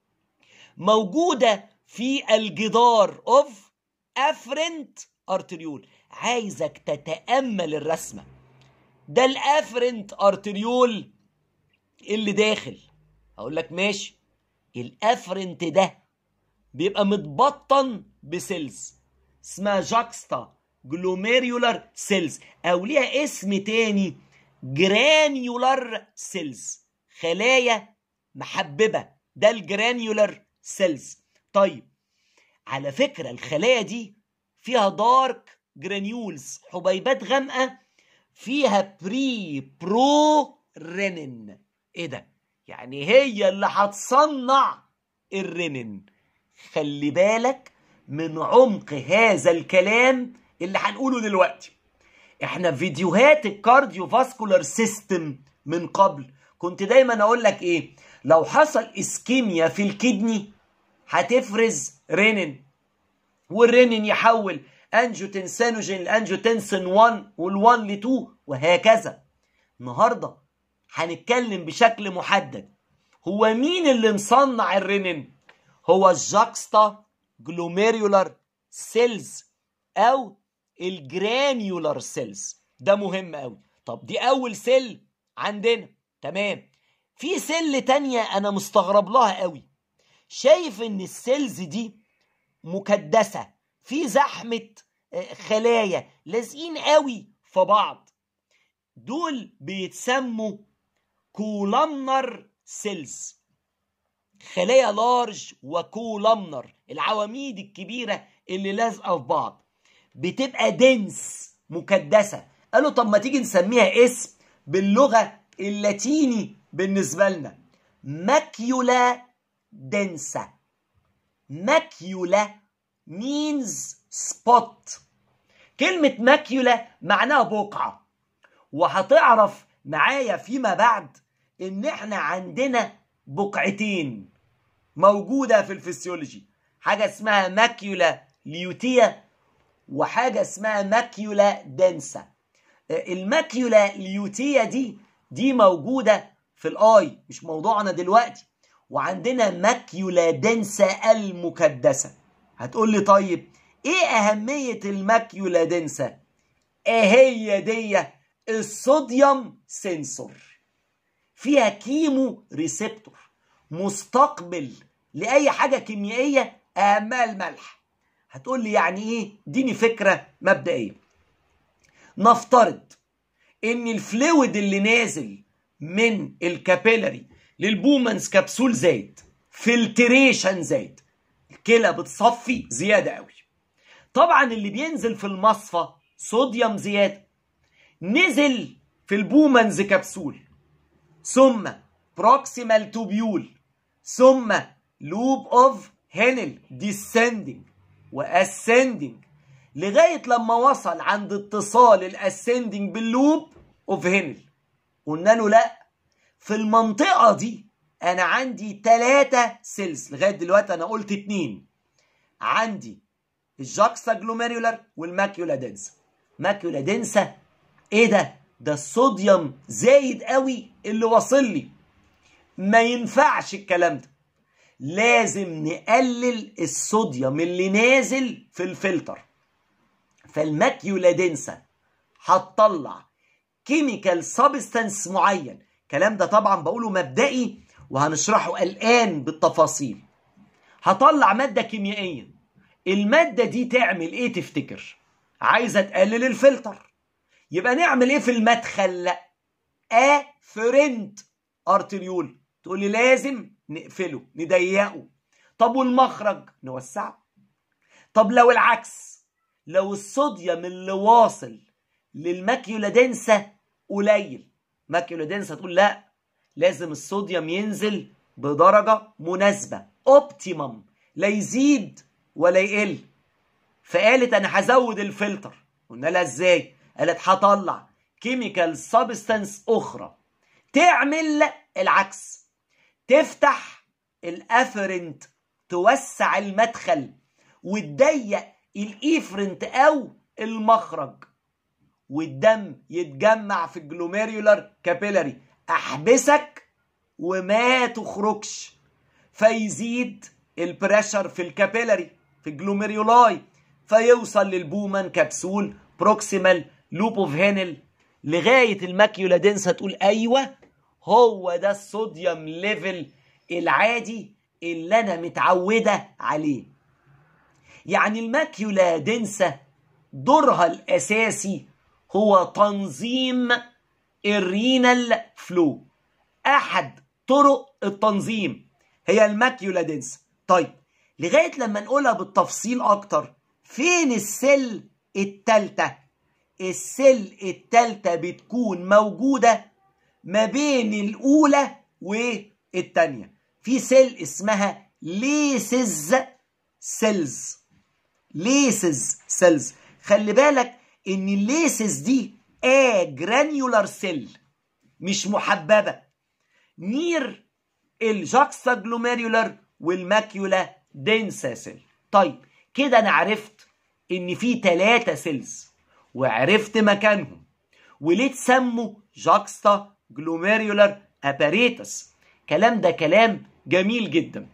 موجوده في الجدار اوف افرنت ارتريول عايزك تتامل الرسمه ده الافرنت ارتريول اللي داخل اقول لك ماشي الافرنت ده بيبقى متبطن بسيلز اسمها جاكستا جلوميريولار سيلز او ليها اسم تاني جرانيولار سيلز خلايا محببه ده الجرانيولار سيلز طيب على فكره الخلايا دي فيها دارك جرانيولز حبيبات غامقه فيها بري برو رينين ايه ده يعني هي اللي هتصنع الرينين خلي بالك من عمق هذا الكلام اللي هنقوله دلوقتي احنا في فيديوهات الكارديو فاسكولار سيستم من قبل كنت دايما اقول لك ايه لو حصل اسكيميا في الكدني هتفرز رينين والرينين يحول انجيوتنسينوجين لانجيوتنسين 1 وال1 ل 2 وهكذا النهارده هنتكلم بشكل محدد هو مين اللي مصنع الرينين هو الجاكستا جلوميريولار سيلز او الجرانيولار سيلز ده مهم قوي طب دي اول سيل عندنا تمام في سيل تانية انا مستغرب لها قوي شايف ان السيلز دي مكدسة في زحمة خلايا لازقين قوي في بعض دول بيتسموا كولامنر سيلز خلايا لارج وكولامنر العواميد الكبيره اللي لازقه في بعض بتبقى دنس مكدسه قالوا طب ما تيجي نسميها اسم باللغه اللاتيني بالنسبه لنا ماكيولا دنسا ماكيولا means spot كلمة ماكيولا معناها بقعة وهتعرف معايا فيما بعد ان احنا عندنا بقعتين موجودة في الفسيولوجي حاجة اسمها ماكيولا ليوتيا وحاجة اسمها ماكيولا دنسا الماكيولا ليوتيا دي دي موجودة في الاي مش موضوعنا دلوقتي وعندنا ماكيولا دنسا المكدسة هتقول لي طيب ايه اهمية الماكيولا دنسا ايه هي دي الصوديوم سنسور فيها كيمو ريسبتور مستقبل لاي حاجة كيميائية اهمها الملح هتقول لي يعني ايه اديني فكرة مبدئية نفترض ان الفلويد اللي نازل من الكابيلاري للبومنز كبسول زايد فلتريشن زايد الكلى بتصفي زياده قوي طبعا اللي بينزل في المصفى صوديوم زياده نزل في البومنز كبسول ثم بروكسيمال توبيول ثم لوب اوف هينل ديسندنج واسندنج لغايه لما وصل عند اتصال الاسندنج باللوب اوف هينل قلنا له لا في المنطقة دي أنا عندي ثلاثة سيلز لغاية دلوقتي أنا قلت اتنين عندي الجاكسا جلوميريولار والماكيولا دنسا ماكيولا دنسا إيه ده؟ ده الصوديوم زايد قوي اللي واصل لي ما ينفعش الكلام ده لازم نقلل الصوديوم اللي نازل في الفلتر فالماكيولا دنسا هتطلع كيميكال سبستانس معين الكلام ده طبعا بقوله مبدئي وهنشرحه الان بالتفاصيل هطلع ماده كيميائيه الماده دي تعمل ايه تفتكر عايزه تقلل الفلتر يبقى نعمل ايه في المدخل افرنت ارتريول تقول لي لازم نقفله نضيقه طب والمخرج نوسعه طب لو العكس لو الصوديوم اللي واصل للماكيولا دنسا قليل ماكيولا دنسا تقول لا لازم الصوديوم ينزل بدرجة مناسبة اوبتيمم لا يزيد ولا يقل فقالت انا هزود الفلتر قلنا لها ازاي قالت هطلع كيميكال سبستانس اخرى تعمل العكس تفتح الافرنت توسع المدخل وتضيق الايفرنت او المخرج والدم يتجمع في الجلوميريولار كابيلاري احبسك وما تخرجش فيزيد البريشر في الكابيلاري في الجلوميريولاي فيوصل للبومان كبسول بروكسيمال لوب اوف هينل لغايه الماكيولا دنسا تقول ايوه هو ده الصوديوم ليفل العادي اللي انا متعوده عليه يعني الماكيولا دنسا دورها الاساسي هو تنظيم الرينال فلو احد طرق التنظيم هي الماكيولا دنسا طيب لغايه لما نقولها بالتفصيل اكتر فين السل التالتة السل التالتة بتكون موجودة ما بين الأولى والتانية في سيل اسمها ليسز سيلز ليسز سيلز خلي بالك ان الليسز دي ا جرانيولار سيل مش محببه نير الجاكسا جلوميريولار والماكيولا دنسا سيل طيب كده انا عرفت ان في ثلاثة سيلز وعرفت مكانهم وليه تسموا جاكستا جلوميريولار اباريتس كلام ده كلام جميل جدا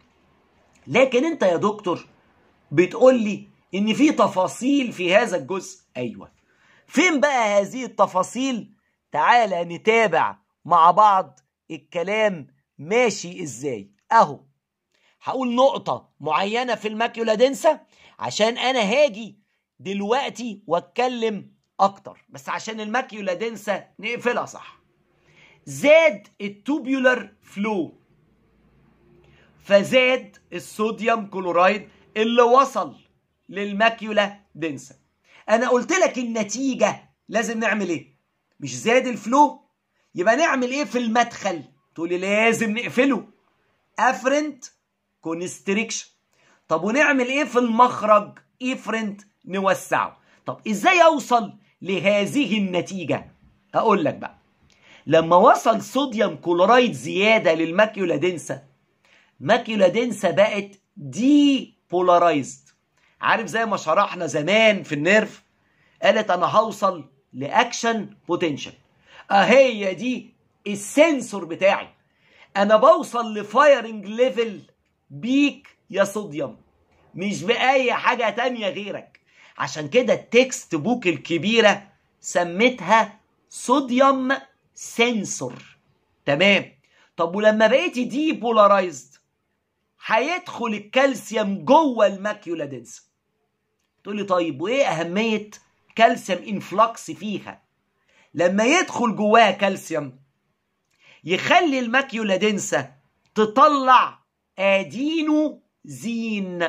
لكن انت يا دكتور بتقول لي ان في تفاصيل في هذا الجزء ايوه فين بقى هذه التفاصيل تعالى نتابع مع بعض الكلام ماشي ازاي اهو هقول نقطة معينة في الماكيولا دنسا عشان انا هاجي دلوقتي واتكلم اكتر بس عشان الماكيولا دنسا نقفلها صح زاد التوبيولار فلو فزاد الصوديوم كلورايد اللي وصل للماكيولا دنسا انا قلت لك النتيجه لازم نعمل ايه مش زاد الفلو يبقى نعمل ايه في المدخل تقولي لازم نقفله افرنت كونستريكشن طب ونعمل ايه في المخرج افرنت نوسعه طب ازاي اوصل لهذه النتيجه اقول لك بقى لما وصل صوديوم كلورايد زياده للماكيولا دنسا ماكيولا دنسا بقت دي بولارايزد عارف زي ما شرحنا زمان في النيرف قالت انا هوصل لاكشن بوتنشال اهي دي السنسور بتاعي انا بوصل لفايرنج ليفل بيك يا صوديوم مش باي حاجه تانية غيرك عشان كده التكست بوك الكبيره سميتها صوديوم سنسور تمام طب ولما بقيتي دي بولارايزد هيدخل الكالسيوم جوه الماكيولا دنسا تقول لي طيب وايه اهميه كالسيوم انفلكس فيها لما يدخل جواها كالسيوم يخلي الماكيولا دنسا تطلع ادينوزين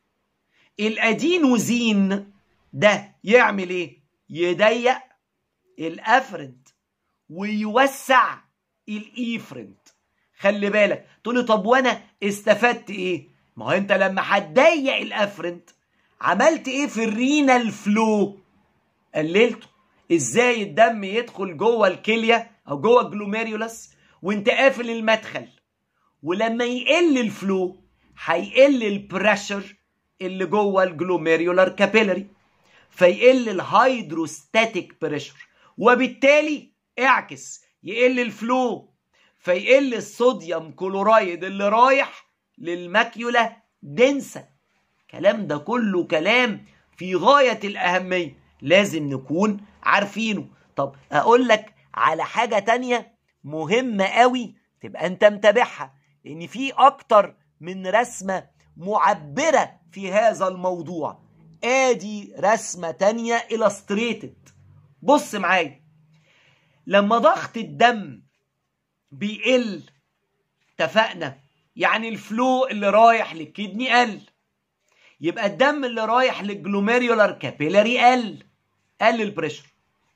الادينوزين ده يعمل ايه يضيق الافرنت ويوسع الايفرنت خلي بالك تقول لي طب وانا استفدت ايه ما هو انت لما هتضيق الافرنت عملت ايه في الرينال فلو قللته ازاي الدم يدخل جوه الكليه او جوه الجلوميريولاس وانت قافل المدخل ولما يقل الفلو هيقل البريشر اللي جوه الجلوميريولار كابيلاري فيقل الهيدروستاتيك بريشر وبالتالي اعكس يقل الفلو فيقل الصوديوم كلورايد اللي رايح للماكيولا دنسا الكلام ده كله كلام في غاية الأهمية لازم نكون عارفينه طب أقول لك على حاجة تانية مهمة قوي تبقى أنت متابعها لأن في أكتر من رسمة معبرة في هذا الموضوع آدي رسمة تانية illustrated بص معايا لما ضغط الدم بيقل اتفقنا يعني الفلو اللي رايح للكدني قل يبقى الدم اللي رايح للجلوميريولار كابيلاري قل قل البريشر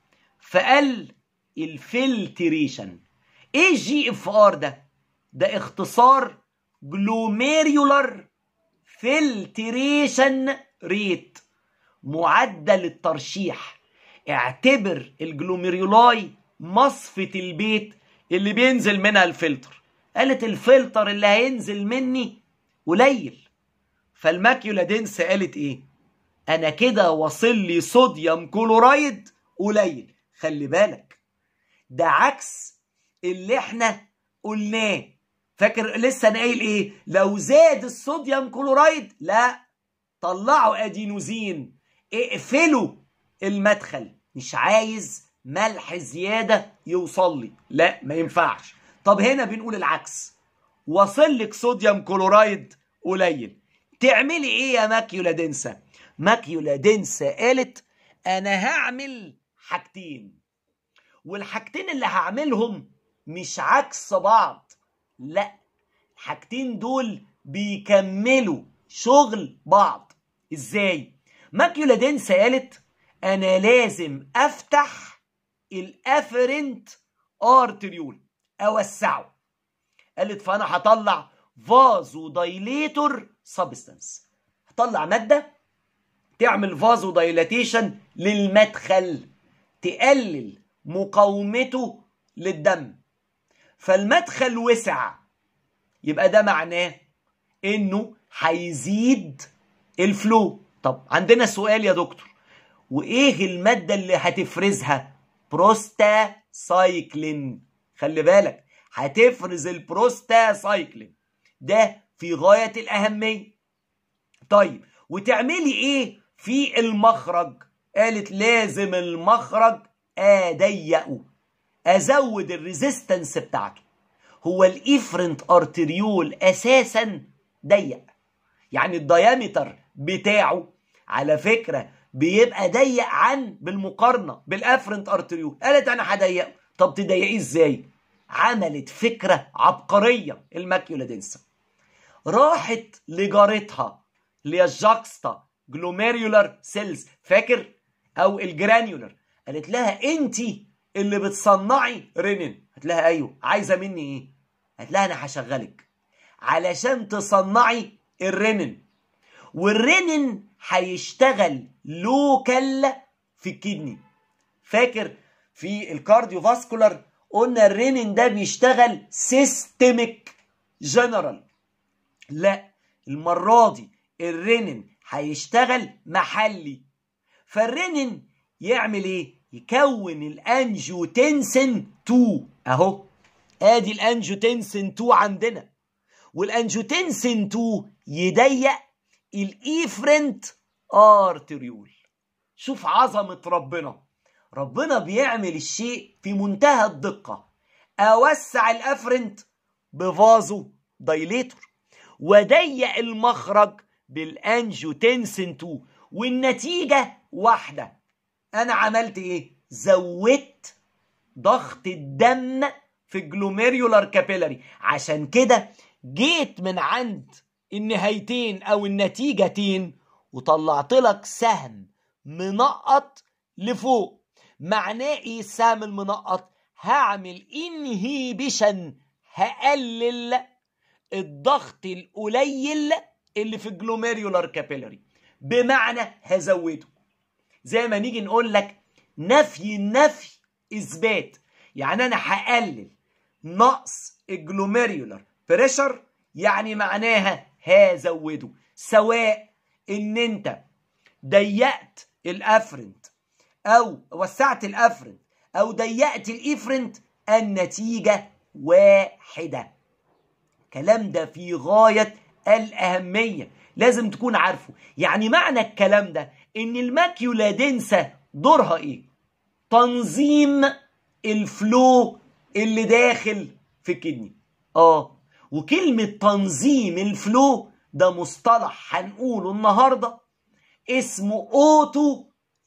فقل الفلتريشن ايه جي اف ار ده ده اختصار جلوميريولار فلتريشن ريت معدل الترشيح اعتبر الجلوميريولاي مصفة البيت اللي بينزل منها الفلتر قالت الفلتر اللي هينزل مني قليل فالماكيولا دنس قالت ايه انا كده واصل لي صوديوم كلورايد قليل خلي بالك ده عكس اللي احنا قلناه فاكر لسه انا قايل ايه لو زاد الصوديوم كلورايد لا طلعوا ادينوزين اقفلوا المدخل مش عايز ملح زياده يوصل لي لا ما ينفعش طب هنا بنقول العكس وصل لك صوديوم كلورايد قليل تعملي ايه يا ماكيولا دنسا ماكيولا دنسا قالت انا هعمل حاجتين والحاجتين اللي هعملهم مش عكس بعض لا الحاجتين دول بيكملوا شغل بعض ازاي ماكيولا دنسا قالت انا لازم افتح الافرنت ارتريول اوسعه قالت فانا هطلع فازو دايليتور سبستانس هطلع ماده تعمل فازو دايلاتيشن للمدخل تقلل مقاومته للدم فالمدخل وسع يبقى ده معناه انه هيزيد الفلو طب عندنا سؤال يا دكتور وايه الماده اللي هتفرزها بروستا سايكلين خلي بالك هتفرز البروستا سايكلين ده في غايه الاهميه طيب وتعملي ايه في المخرج قالت لازم المخرج اضيقه ازود الريزيستنس بتاعته هو الافرنت ارتريول اساسا ضيق يعني الديامتر بتاعه على فكره بيبقى ضيق عن بالمقارنه بالافرنت ارتريول قالت انا هضيقه طب تضيقيه ازاي عملت فكره عبقريه الماكيولا دنسا راحت لجارتها اللي هي الجاكستا جلوميريولار سيلز فاكر او الجرانيولار قالت لها انت اللي بتصنعي رينين قالت لها ايوه عايزه مني ايه قالت لها انا هشغلك علشان تصنعي الرينين والرينين هيشتغل لوكال في الكدني فاكر في الكارديو فاسكولار قلنا الرينين ده بيشتغل سيستميك جنرال لا المرة دي الرينين هيشتغل محلي فالرينين يعمل ايه يكون الانجيوتنسين 2 اهو ادي الانجيوتنسين 2 عندنا والانجيوتنسين 2 يضيق الايفرنت ارتريول شوف عظمة ربنا ربنا بيعمل الشيء في منتهى الدقة أوسع الأفرنت بفازو دايليتور وضيق المخرج بالانجيوتنسين 2 والنتيجة واحدة أنا عملت إيه؟ زودت ضغط الدم في الجلوميريولار كابيلاري عشان كده جيت من عند النهايتين أو النتيجتين وطلعت لك سهم منقط لفوق معناه ايه السهم المنقط هعمل انهيبيشن هقلل الضغط القليل اللي في الجلوميريولار كابيلاري بمعنى هزوده زي ما نيجي نقول لك نفي النفي اثبات يعني انا هقلل نقص الجلوميريولار بريشر يعني معناها هزوده سواء ان انت ضيقت الافرنت او وسعت الافرنت او ضيقت الايفرنت النتيجة واحدة الكلام ده في غاية الأهمية لازم تكون عارفه يعني معنى الكلام ده ان الماكيولا دنسة دورها ايه تنظيم الفلو اللي داخل في الكدني اه وكلمة تنظيم الفلو ده مصطلح هنقوله النهارده اسمه اوتو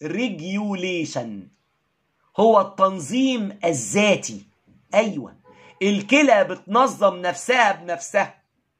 ريجيوليشن هو التنظيم الذاتي ايوه الكلى بتنظم نفسها بنفسها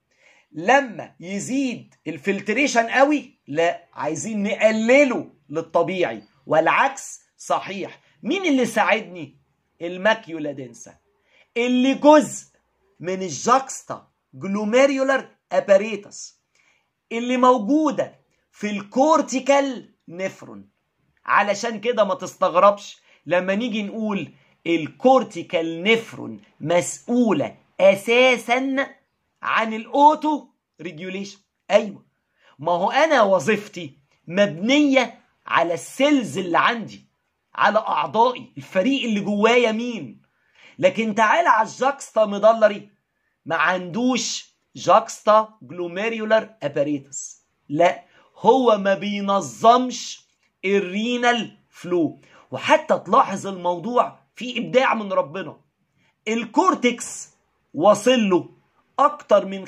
لما يزيد الفلتريشن قوي لا عايزين نقلله للطبيعي والعكس صحيح مين اللي ساعدني الماكيولا دنسا اللي جزء من الجاكستا جلوميريولار اباريتس اللي موجوده في الكورتيكال نفرون علشان كده ما تستغربش لما نيجي نقول الكورتيكال نفرون مسؤولة أساسا عن الأوتو ريجوليشن أيوة ما هو أنا وظيفتي مبنية على السيلز اللي عندي على أعضائي الفريق اللي جوايا مين لكن تعالى على الجاكستا مدلري ما عندوش جاكستا جلوميريولار اباريتس لا هو ما بينظمش الرينال فلو وحتى تلاحظ الموضوع في ابداع من ربنا الكورتكس واصل له اكتر من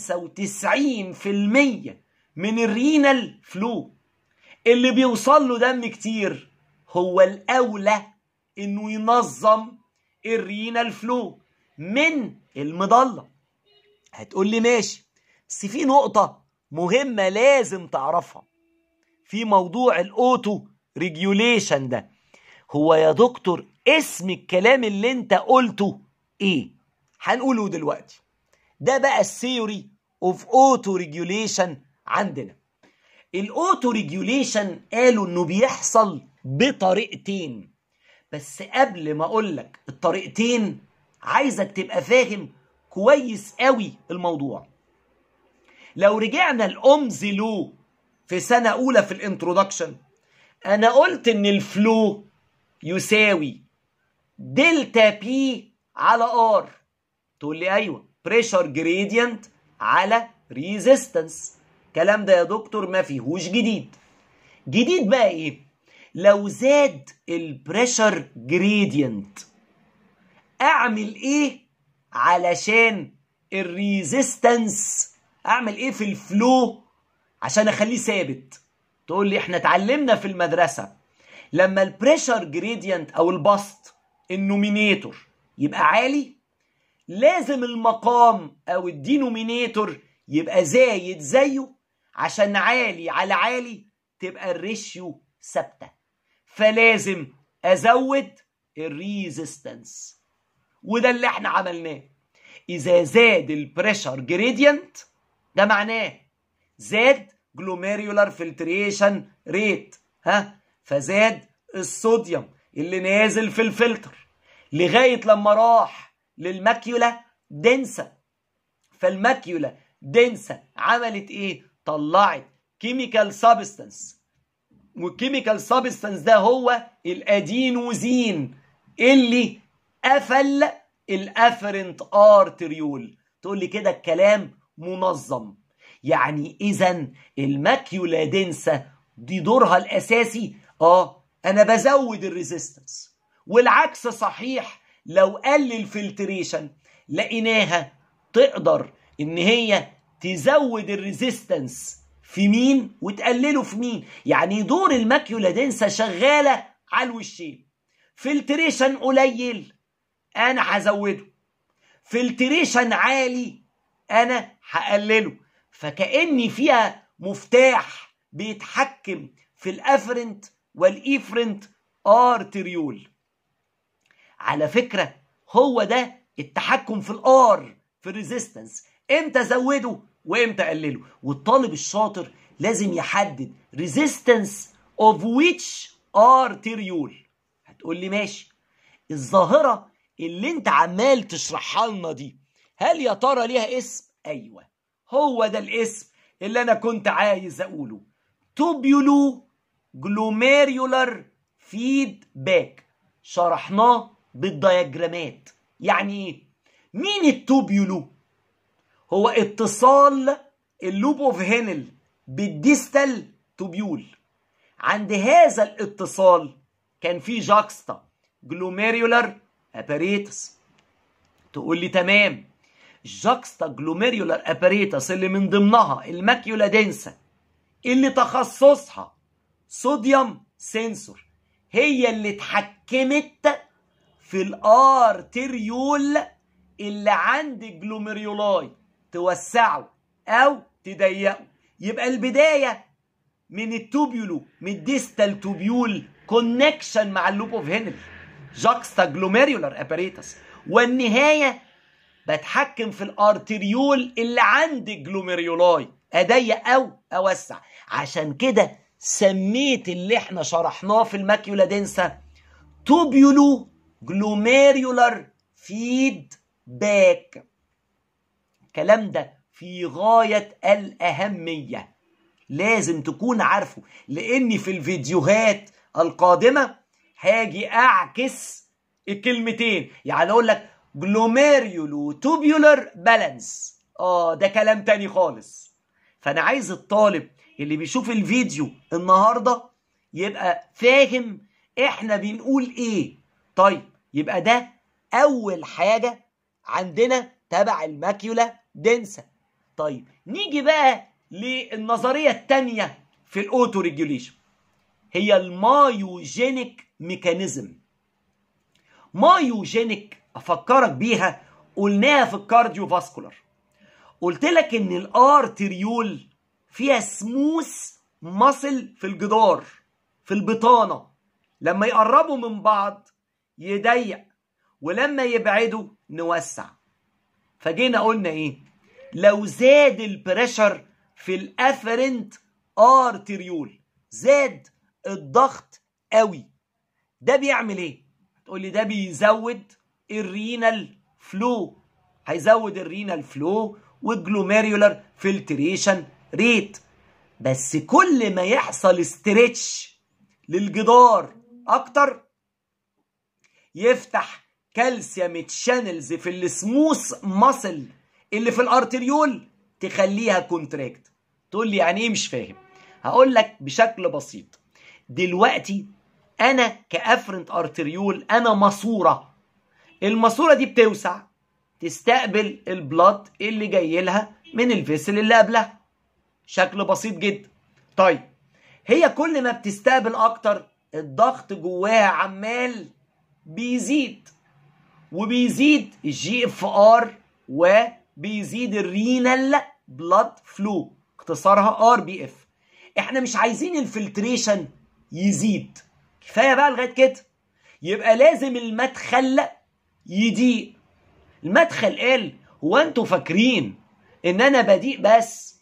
95% من الرينال فلو اللي بيوصل له دم كتير هو الاولى انه ينظم الرينال فلو من المضله هتقول لي ماشي بس في نقطه مهمه لازم تعرفها في موضوع الاوتو ريجوليشن ده هو يا دكتور اسم الكلام اللي انت قلته ايه هنقوله دلوقتي ده بقى الثيوري اوف اوتو ريجوليشن عندنا الاوتو ريجوليشن قالوا انه بيحصل بطريقتين بس قبل ما اقول لك الطريقتين عايزك تبقى فاهم كويس قوي الموضوع لو رجعنا الأمز لو في سنة أولى في الانترودكشن أنا قلت إن الفلو يساوي دلتا بي على ار تقول لي أيوه بريشر جريدينت على ريزيستنس الكلام ده يا دكتور ما فيهوش جديد جديد بقى ايه لو زاد البريشر جريدينت اعمل ايه علشان الريزيستنس اعمل ايه في الفلو عشان اخليه ثابت تقول لي احنا اتعلمنا في المدرسه لما البريشر جريدينت او البسط النومينيتور يبقى عالي لازم المقام او الدينومينيتور يبقى زايد زيه عشان عالي على عالي تبقى الريشيو ثابته فلازم ازود الريزيستنس وده اللي احنا عملناه اذا زاد البريشر جريدينت ده معناه زاد جلوميريولار فلتريشن ريت ها فزاد الصوديوم اللي نازل في الفلتر لغايه لما راح للماكيولا دنسه فالماكيولا دنسه عملت ايه طلعت كيميكال سابستنس والكيميكال سابستنس ده هو الادينوزين اللي قفل الافرنت ارتريول تقول لي كده الكلام منظم يعني اذا الماكيولا دنسه دي دورها الاساسي اه انا بزود الريزيستنس والعكس صحيح لو قل الفلتريشن لقيناها تقدر ان هي تزود الريزيستنس في مين وتقلله في مين يعني دور الماكيولا دنسة شغالة على الوشين فلتريشن قليل انا هزوده فلتريشن عالي انا هقلله فكأني فيها مفتاح بيتحكم في الافرنت والايفرنت ارتريول على فكرة هو ده التحكم في الار في الريزيستنس امتى زوده وامتى اقلله والطالب الشاطر لازم يحدد ريزيستنس اوف which arteriole هتقول لي ماشي الظاهره اللي انت عمال تشرحها لنا دي هل يا ترى ليها اسم ايوه هو ده الاسم اللي انا كنت عايز اقوله توبيولو جلوميريولار فيدباك شرحناه بالدياجرامات يعني ايه مين التوبيولو هو اتصال اللوب اوف هينل بالديستال توبيول عند هذا الاتصال كان في جاكستا جلوميريولار اباريتس تقول لي تمام الجاكستا جلوميريولار اباريتس اللي من ضمنها الماكيولا دنسا اللي تخصصها صوديوم سنسور هي اللي اتحكمت في الارتريول اللي عند الجلوميريولاي توسعه او تضيقه يبقى البدايه من التوبيولو من الديستال توبيول كونكشن مع اللوب اوف هنري جاكستا جلوميريولار اباريتس والنهايه بتحكم في الارتريول اللي عند الجلوميريولاي اضيق او اوسع عشان كده سميت اللي احنا شرحناه في الماكيولا دنسا توبيولو جلوميريولار فيد باك الكلام ده في غاية الأهمية لازم تكون عارفه لأن في الفيديوهات القادمة هاجي أعكس الكلمتين يعني أقول لك جلوميريولو توبيولر بالانس اه ده كلام تاني خالص فأنا عايز الطالب اللي بيشوف الفيديو النهاردة يبقى فاهم احنا بنقول ايه طيب يبقى ده أول حاجة عندنا تبع الماكيولا دنسة طيب نيجي بقى للنظرية التانية في الاوتو ريجوليشن هي المايوجينيك ميكانيزم مايوجينيك افكرك بيها قلناها في الكارديو فاسكولار قلت لك ان الارتريول فيها سموث ماسل في الجدار في البطانة لما يقربوا من بعض يضيق ولما يبعدوا نوسع فجينا قلنا ايه لو زاد البريشر في الافرنت ارتريول زاد الضغط قوي ده بيعمل ايه تقول لي ده بيزود الرينال فلو هيزود الرينال فلو والجلوميريولار فلتريشن ريت بس كل ما يحصل استريتش للجدار اكتر يفتح كالسيوم تشانلز في السموث ماسل اللي في الارتريول تخليها كونتراكت تقول لي يعني ايه مش فاهم هقول لك بشكل بسيط دلوقتي انا كافرنت ارتريول انا ماسوره الماسوره دي بتوسع تستقبل البلاد اللي جاي لها من الفيسل اللي قبلها شكل بسيط جدا طيب هي كل ما بتستقبل اكتر الضغط جواها عمال بيزيد وبيزيد الجي اف ار وبيزيد الرينال بلاد فلو اختصارها ار بي اف احنا مش عايزين الفلتريشن يزيد كفايه بقى لغايه كده يبقى لازم المدخل يضيق المدخل قال هو انتوا فاكرين ان انا بديق بس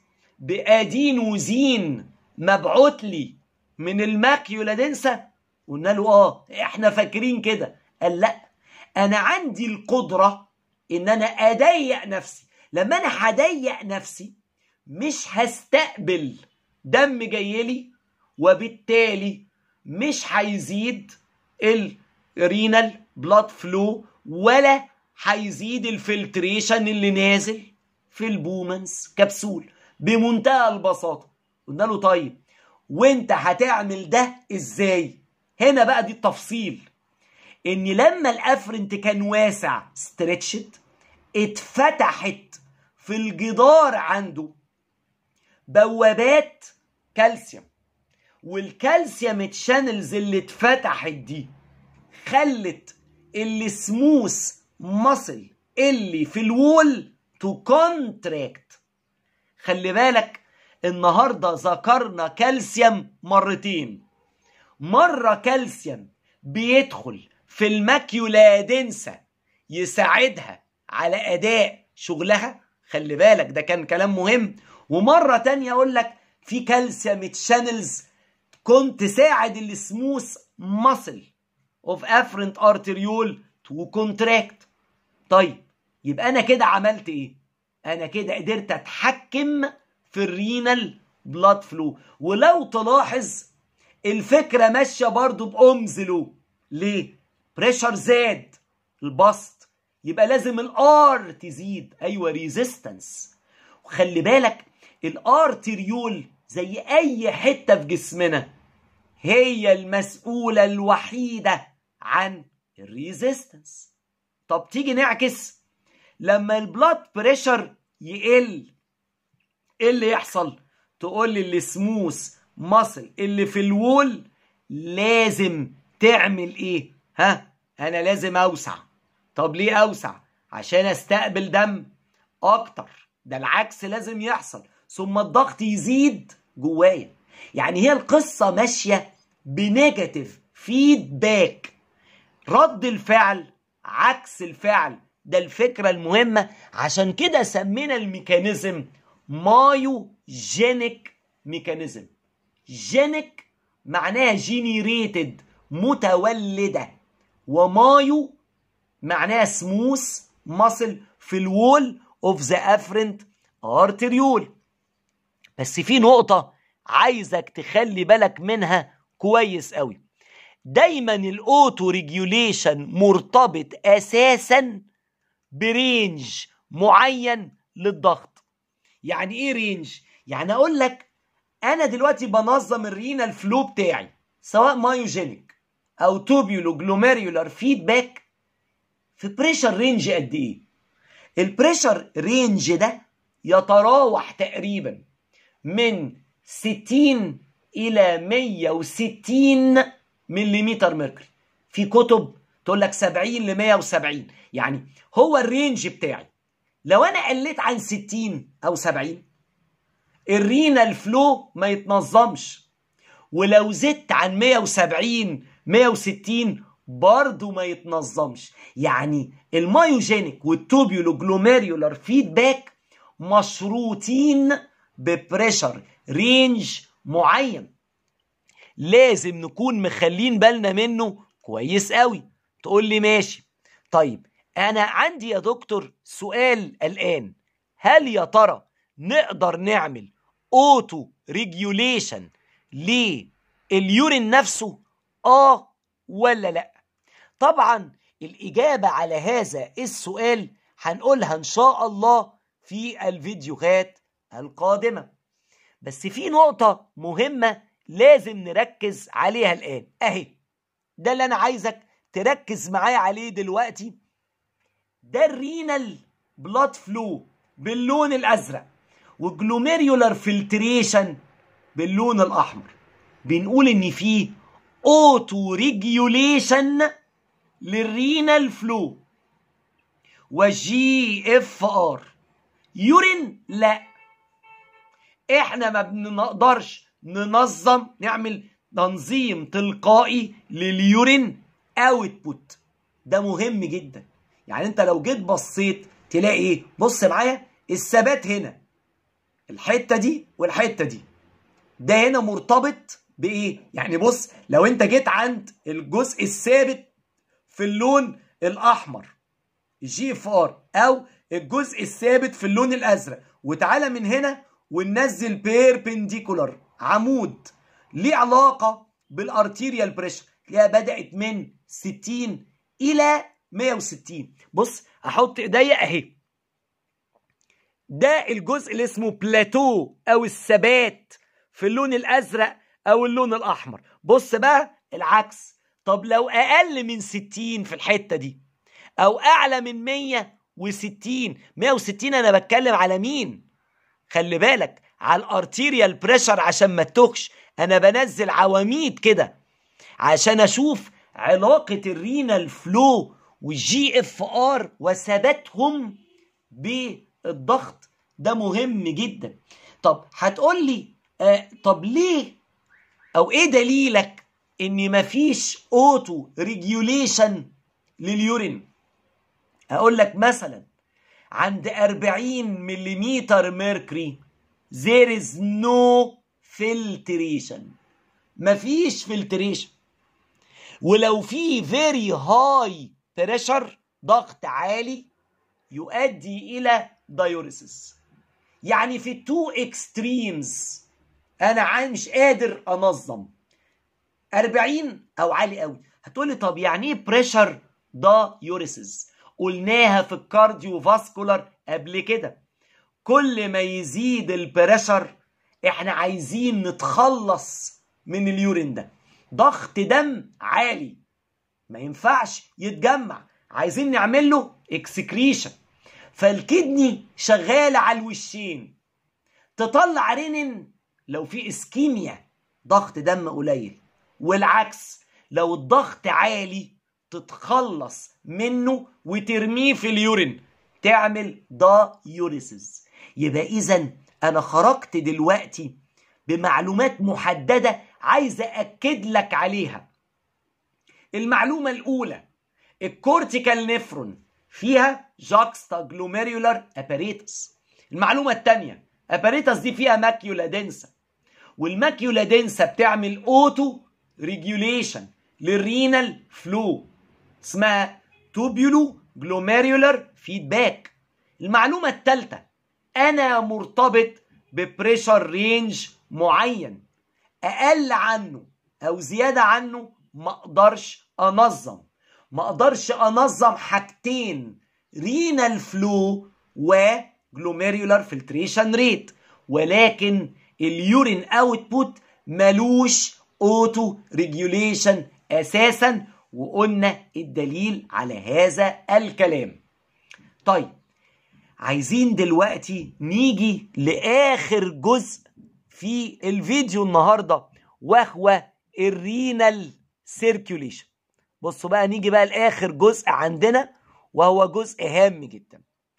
بادينوزين مبعوت لي من الماكيولا دنسا قلنا له اه احنا فاكرين كده قال لا انا عندي القدره ان انا اضيق نفسي لما انا هضيق نفسي مش هستقبل دم جايلي وبالتالي مش هيزيد الرينال بلاد فلو ولا هيزيد الفلتريشن اللي نازل في البومنس كبسول بمنتهى البساطه قلنا له طيب وانت هتعمل ده ازاي هنا بقى دي التفصيل ان لما الافرنت كان واسع ستريتشت اتفتحت في الجدار عنده بوابات كالسيوم والكالسيوم تشانلز اللي اتفتحت دي خلت السموث ماسل اللي في الوول تو كونتراكت خلي بالك النهارده ذكرنا كالسيوم مرتين مره كالسيوم بيدخل في الماكيولا دنسا يساعدها على اداء شغلها خلي بالك ده كان كلام مهم ومره تانية اقول لك في كالسيوم تشانلز كنت تساعد السموث ماسل اوف افرنت ارتريول تو كونتراكت طيب يبقى انا كده عملت ايه انا كده قدرت اتحكم في الرينال بلاد فلو ولو تلاحظ الفكره ماشيه برضو بامزلو ليه بريشر زاد البسط يبقى لازم الار تزيد ايوه ريزيستنس وخلي بالك الارتريول زي اي حته في جسمنا هي المسؤوله الوحيده عن الريزيستنس طب تيجي نعكس لما البلاد بريشر يقل ايه اللي يحصل تقول لي السموث ماسل اللي في الوول لازم تعمل ايه ها انا لازم اوسع طب ليه اوسع عشان استقبل دم اكتر ده العكس لازم يحصل ثم الضغط يزيد جوايا يعني هي القصة ماشية بنيجاتيف فيدباك رد الفعل عكس الفعل ده الفكرة المهمة عشان كده سمينا الميكانيزم مايوجينيك ميكانيزم جينيك معناها جينيريتد متولدة ومايو معناها سموث ماسل في الوول اوف ذا افرنت ارتريول بس في نقطة عايزك تخلي بالك منها كويس قوي دايما الاوتو ريجوليشن مرتبط اساسا برينج معين للضغط يعني ايه رينج يعني اقول لك انا دلوقتي بنظم الرينال فلو بتاعي سواء مايوجينيك او توبيولو جلوميريولار فيدباك في بريشر رينج قد ايه البريشر رينج ده يتراوح تقريبا من 60 الى 160 ملم ميركوري في كتب تقول لك 70 ل 170 يعني هو الرينج بتاعي لو انا قلت عن 60 او 70 الرينال فلو ما يتنظمش ولو زدت عن 170 160 برضه ما يتنظمش يعني المايوجينيك والتوبيولو جلوميريولار فيدباك مشروطين ببريشر رينج معين لازم نكون مخلين بالنا منه كويس قوي تقول لي ماشي طيب انا عندي يا دكتور سؤال الان هل يا ترى نقدر نعمل اوتو ريجوليشن لليورين نفسه اه ولا لا طبعا الاجابه على هذا السؤال هنقولها ان شاء الله في الفيديوهات القادمه بس في نقطه مهمه لازم نركز عليها الان اهي ده اللي انا عايزك تركز معايا عليه دلوقتي ده الرينال بلاد فلو باللون الازرق وجلوميريولار فلتريشن باللون الاحمر بنقول ان في اوتو ريجيوليشن للرينال فلو وجي اف ار يورين لا احنا ما بنقدرش ننظم نعمل تنظيم تلقائي لليورين اوتبوت ده مهم جدا يعني انت لو جيت بصيت تلاقي ايه بص معايا الثبات هنا الحته دي والحته دي ده هنا مرتبط بايه يعني بص لو انت جيت عند الجزء الثابت في اللون الاحمر جي اف ار او الجزء الثابت في اللون الازرق وتعالى من هنا وننزل بيربنديكولار عمود ليه علاقه بالارتيريال بريشر تلاقيها بدات من 60 الى 160 بص احط ايديا اهي ده الجزء اللي اسمه بلاتو او الثبات في اللون الازرق او اللون الاحمر بص بقى العكس طب لو اقل من 60 في الحته دي او اعلى من 160 160 انا بتكلم على مين خلي بالك على الارتيريال بريشر عشان ما تتوهش انا بنزل عواميد كده عشان اشوف علاقه الرينال فلو والجي اف ار وثباتهم بالضغط ده مهم جدا طب هتقول لي آه طب ليه او ايه دليلك ان مفيش اوتو ريجوليشن لليورين اقول لك مثلا عند 40 ملم ميركوري there is no filtration مفيش filtration ولو في very high pressure ضغط عالي يؤدي الى diuresis يعني في التو اكستريمز انا مش قادر انظم 40 او عالي قوي هتقولي طب يعني ايه بريشر دايوريسيس قلناها في الكارديو فاسكولار قبل كده كل ما يزيد البريشر احنا عايزين نتخلص من اليورين ده ضغط دم عالي ما ينفعش يتجمع عايزين نعمل له اكسكريشن فالكدني شغاله على الوشين تطلع رينين لو في اسكيميا ضغط دم قليل والعكس لو الضغط عالي تتخلص منه وترميه في اليورين تعمل دايوريسيس يبقى اذا انا خرجت دلوقتي بمعلومات محدده عايز اكد لك عليها المعلومه الاولى الكورتيكال نفرون فيها جاكستا جلوميريولار اباريتس المعلومه الثانيه اباريتس دي فيها ماكيولا دنسا والماكيولا دنسا بتعمل اوتو ريجوليشن للرينال فلو اسمها توبيولو جلوميريولار فيدباك المعلومه الثالثه انا مرتبط ببريشر رينج معين اقل عنه او زياده عنه ما اقدرش انظم ما اقدرش انظم حاجتين رينال فلو وجلوميريولار فلتريشن ريت ولكن اليورين اوتبوت ملوش اوتو ريجوليشن اساسا وقلنا الدليل على هذا الكلام طيب عايزين دلوقتي نيجي لاخر جزء في الفيديو النهارده وهو الرينال سيركيوليشن بصوا بقى نيجي بقى لاخر جزء عندنا وهو جزء هام جدا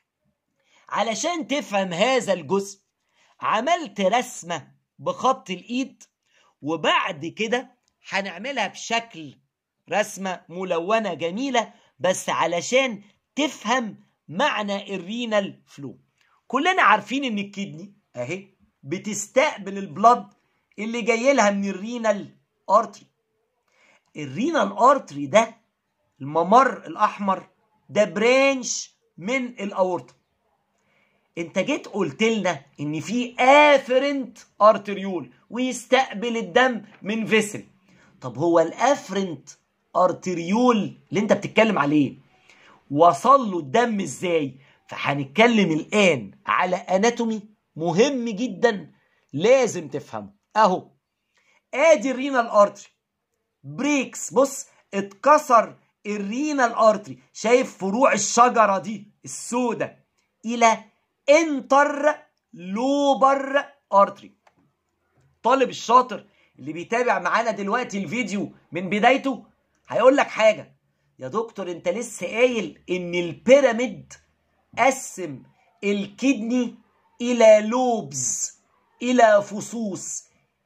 علشان تفهم هذا الجزء عملت رسمه بخط الايد وبعد كده هنعملها بشكل رسمه ملونه جميله بس علشان تفهم معنى الرينال فلو كلنا عارفين ان الكدني اهي بتستقبل البلد اللي جاي لها من الرينال ارتري الرينال ارتري ده الممر الاحمر ده برانش من الاورطه انت جيت قلت لنا ان في افرنت ارتريول ويستقبل الدم من فيسل طب هو الافرنت ارتريول اللي انت بتتكلم عليه وصل له الدم ازاي فهنتكلم الان على اناتومي مهم جدا لازم تفهمه اهو ادي الرينال ارتري بريكس بص اتكسر الرينال ارتري شايف فروع الشجره دي السوداء الى انتر لوبر ارتري طالب الشاطر اللي بيتابع معانا دلوقتي الفيديو من بدايته هيقول لك حاجه يا دكتور انت لسه قايل ان البيراميد قسم الكدني الى لوبز الى فصوص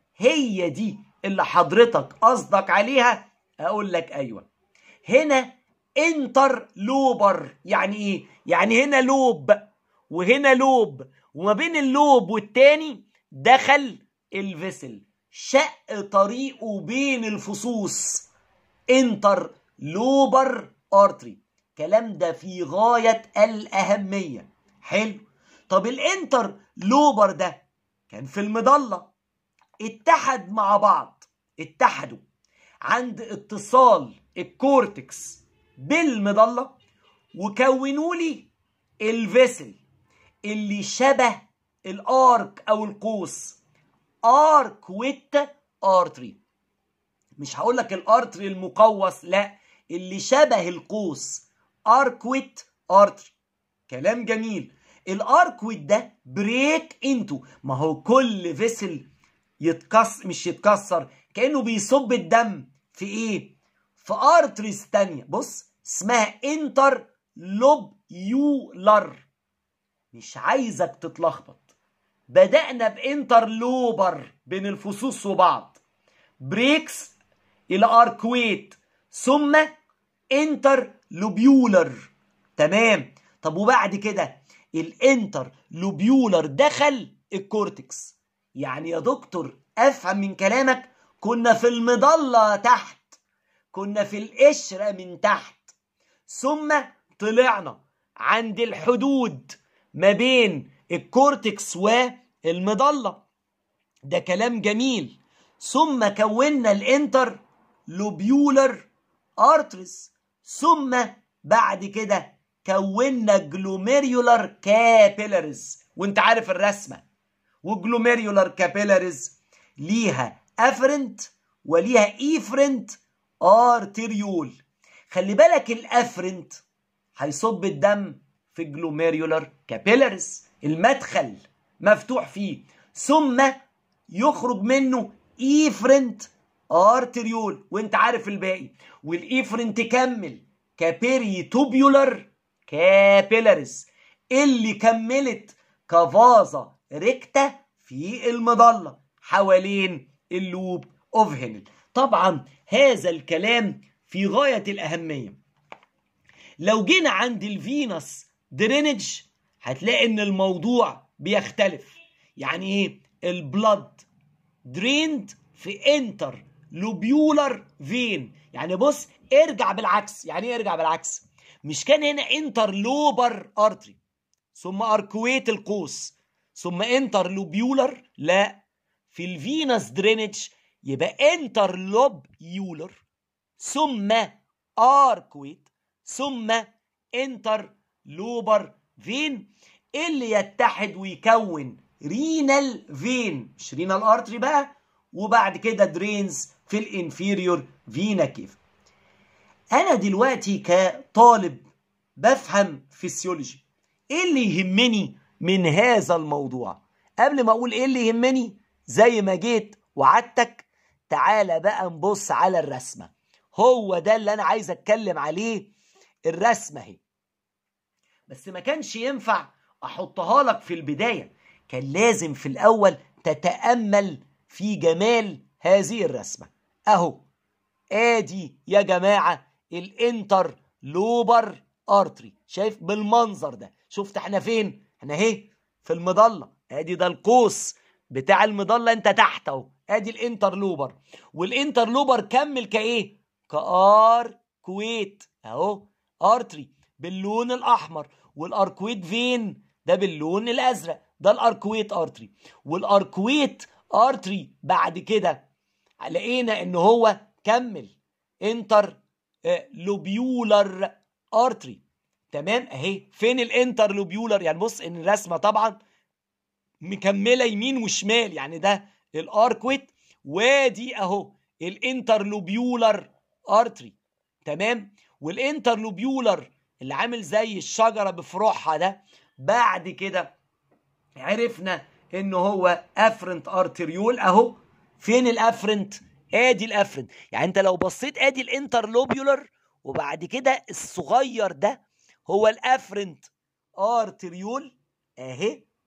هي دي اللي حضرتك قصدك عليها اقول لك ايوه هنا انتر لوبر يعني ايه يعني هنا لوب وهنا لوب وما بين اللوب والتاني دخل الفيسل شق طريقه بين الفصوص انتر لوبر ارتري الكلام ده في غاية الأهمية حلو طب الانتر لوبر ده كان في المضلة اتحد مع بعض اتحدوا عند اتصال الكورتكس بالمضلة وكونوا لي الفيسل اللي شبه الارك او القوس ارك ويت ارتري مش هقول لك الارتري المقوس لا اللي شبه القوس اركويت ارتري كلام جميل الاركويت ده بريك انتو ما هو كل فيسل يتكسر مش يتكسر كانه بيصب الدم في ايه في ارتريز تانية بص اسمها انتر لوب يولر مش عايزك تتلخبط بدأنا بانتر لوبر بين الفصوص وبعض بريكس الى اركويت ثم انتر لوبيولر تمام طب وبعد كده الانتر لوبيولر دخل الكورتكس يعني يا دكتور افهم من كلامك كنا في المضلة تحت كنا في القشرة من تحت ثم طلعنا عند الحدود ما بين الكورتكس والمضلة ده كلام جميل ثم كونا الانتر لوبيولر ارتريس ثم بعد كده كونا جلوميريولار كابيلاريز وانت عارف الرسمه وجلوميريولار كابيلاريز ليها افرنت وليها ايفرنت ارتريول خلي بالك الافرنت هيصب الدم في جلوميريولار كابيلاريز المدخل مفتوح فيه ثم يخرج منه ايفرنت ارتريول وانت عارف الباقي والايفرنت كمل كابيري توبيولر كابيلاريس اللي كملت كفازا ريكتا في المظلة حوالين اللوب اوف هينل طبعا هذا الكلام في غاية الأهمية لو جينا عند الفينس درينج هتلاقي ان الموضوع بيختلف يعني ايه البلد دريند في انتر لوبيولر فين يعني بص ارجع بالعكس يعني ايه ارجع بالعكس مش كان هنا انتر لوبر ارتري ثم اركويت القوس ثم انتر لوبيولر لا في الفينس درينج يبقى انتر لوب يولر ثم اركويت ثم انتر لوبر فين اللي يتحد ويكون رينال فين مش رينال ارتري بقى وبعد كده درينز في الانفيريور فينا كيف انا دلوقتي كطالب بفهم فيسيولوجي ايه اللي يهمني من هذا الموضوع قبل ما اقول ايه اللي يهمني زي ما جيت وعدتك تعالى بقى نبص على الرسمه هو ده اللي انا عايز اتكلم عليه الرسمه اهي بس ما كانش ينفع احطها لك في البدايه كان لازم في الاول تتامل في جمال هذه الرسمه اهو ادي يا جماعه الانتر لوبر ارتري شايف بالمنظر ده شفت احنا فين احنا اهي في المظله ادي ده القوس بتاع المظله انت تحت اهو ادي الانتر لوبر والانتر لوبر كمل كايه كار كويت اهو ارتري باللون الاحمر والاركويت فين ده باللون الازرق ده الاركويت ارتري والاركويت ارتري بعد كده لقينا ان هو كمل انتر لوبيولر ارتري تمام اهي فين الانتر لوبيولر يعني بص ان الرسمه طبعا مكمله يمين وشمال يعني ده الاركويت وادي اهو الانترلوبيولر ارتري تمام والانترلوبيولر اللي عامل زي الشجره بفروعها ده بعد كده عرفنا ان هو افرنت ارتريول اهو فين الافرنت ادي الافرنت يعني انت لو بصيت ادي الانترلوبيولر وبعد كده الصغير ده هو الافرنت ارتريول اهي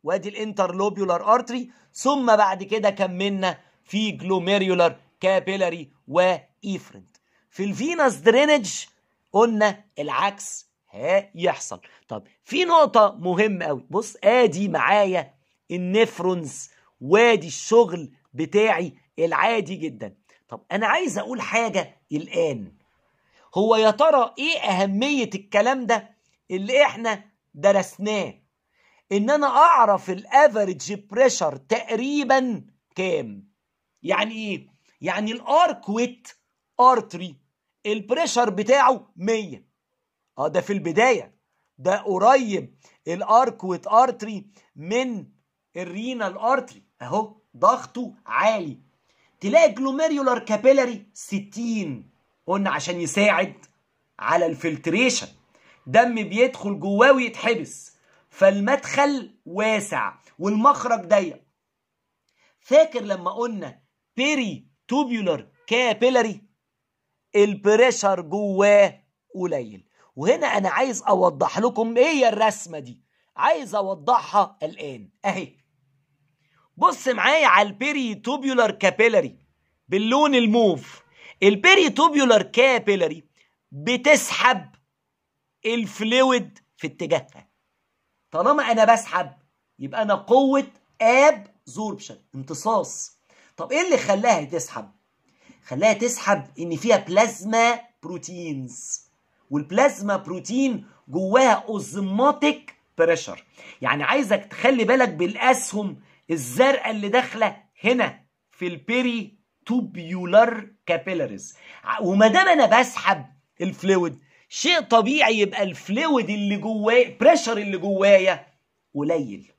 وادي الانترلوبيولار ارتري ثم بعد كده كملنا في جلوميريولار كابيلاري وايفرنت في الفينس درينج قلنا العكس هيحصل طب في نقطة مهمة قوي بص ادي معايا النفرونز وادي الشغل بتاعي العادي جدا طب انا عايز اقول حاجة الان هو يا ترى ايه اهمية الكلام ده اللي احنا درسناه ان انا اعرف الافريج بريشر تقريبا كام يعني ايه يعني الاركويت ارتري البريشر بتاعه 100 اه ده في البدايه ده قريب الاركويت ارتري من الرينال ارتري اهو ضغطه عالي تلاقي جلوميريولار كابيلاري 60 قلنا عشان يساعد على الفلتريشن دم بيدخل جواه ويتحبس فالمدخل واسع والمخرج ضيق فاكر لما قلنا بيري توبيولار كابيلاري البريشر جواه قليل وهنا انا عايز اوضح لكم ايه هي الرسمه دي عايز اوضحها الان اهي بص معايا على البيري توبيولار كابيلاري باللون الموف البيري توبيولار كابيلاري بتسحب الفلويد في اتجاهها طالما انا بسحب يبقى انا قوه ابزوربشن امتصاص طب ايه اللي خلاها تسحب خلاها تسحب ان فيها بلازما بروتينز والبلازما بروتين جواها اوزماتيك بريشر يعني عايزك تخلي بالك بالاسهم الزرقاء اللي داخله هنا في البيري توبيولار كابيلاريز وما دام انا بسحب الفلويد شيء طبيعي يبقى الفلويد اللي جوايا بريشر اللي جوايا قليل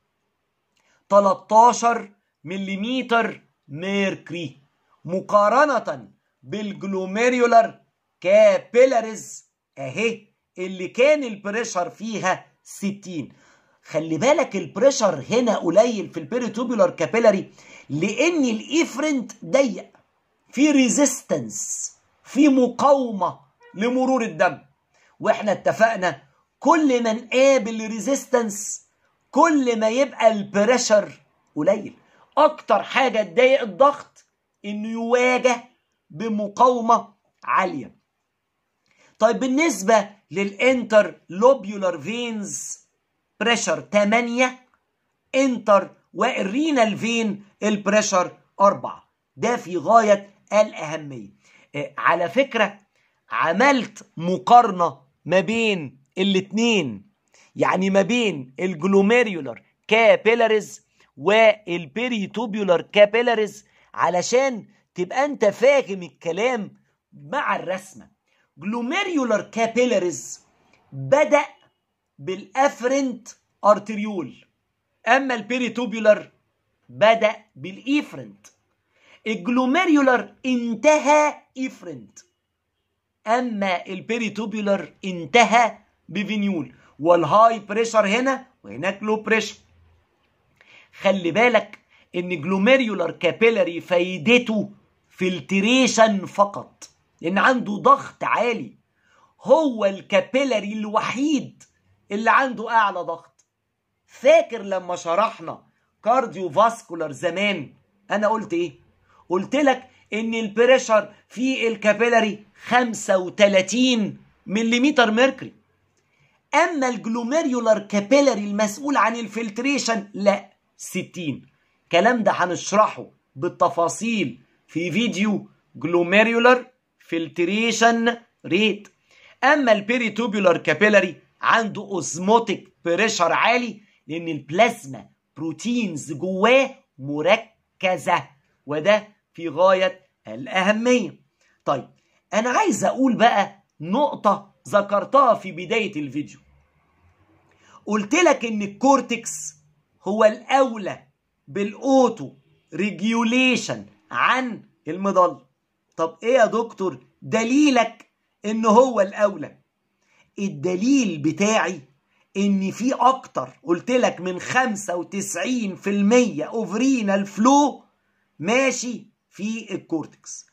13 ملم ميركوري مقارنة بالجلوميريولار كابيلاريز اهي اللي كان البريشر فيها 60 خلي بالك البريشر هنا قليل في البيريتوبولار كابيلاري لان الايفرنت ضيق في ريزيستنس في مقاومه لمرور الدم واحنا اتفقنا كل ما نقابل ريزيستنس كل ما يبقى البريشر قليل اكتر حاجه تضايق الضغط انه يواجه بمقاومه عاليه طيب بالنسبه للانتر لوبيولار فينز بريشر 8 انتر والرينال فين البريشر 4 ده في غايه الاهميه على فكره عملت مقارنه ما بين الاتنين يعني ما بين الجلوميريولار كابيلاريز والبيريتوبيولار كابيلاريز علشان تبقى انت فاهم الكلام مع الرسمه جلوميريولار كابيلاريز بدا بالافرنت ارتريول اما البيريتوبيولار بدا بالايفرنت الجلوميريولار انتهى ايفرنت اما البيريتوبيولار انتهى بفينيول والهاي بريشر هنا وهناك لو بريشر خلي بالك ان جلوميريولار كابيلاري فايدته فلتريشن فقط لان عنده ضغط عالي هو الكابيلاري الوحيد اللي عنده اعلى ضغط فاكر لما شرحنا كارديو فاسكولار زمان انا قلت ايه قلت لك ان البريشر في الكابيلاري 35 ملم ميركوري اما الجلوميريولار كابيلاري المسؤول عن الفلتريشن لا 60 الكلام ده هنشرحه بالتفاصيل في فيديو جلوميريولار فلتريشن ريت اما البيريتوبيولار كابيلاري عنده اوزموتيك بريشر عالي لان البلازما بروتينز جواه مركزه وده في غايه الاهميه طيب انا عايز اقول بقى نقطه ذكرتها في بدايه الفيديو قلت لك ان الكورتكس هو الاولى بالاوتو ريجيوليشن عن المظله طب ايه يا دكتور دليلك ان هو الاولى الدليل بتاعي ان في اكتر قلت لك من 95% اوفرينال فلو ماشي في الكورتكس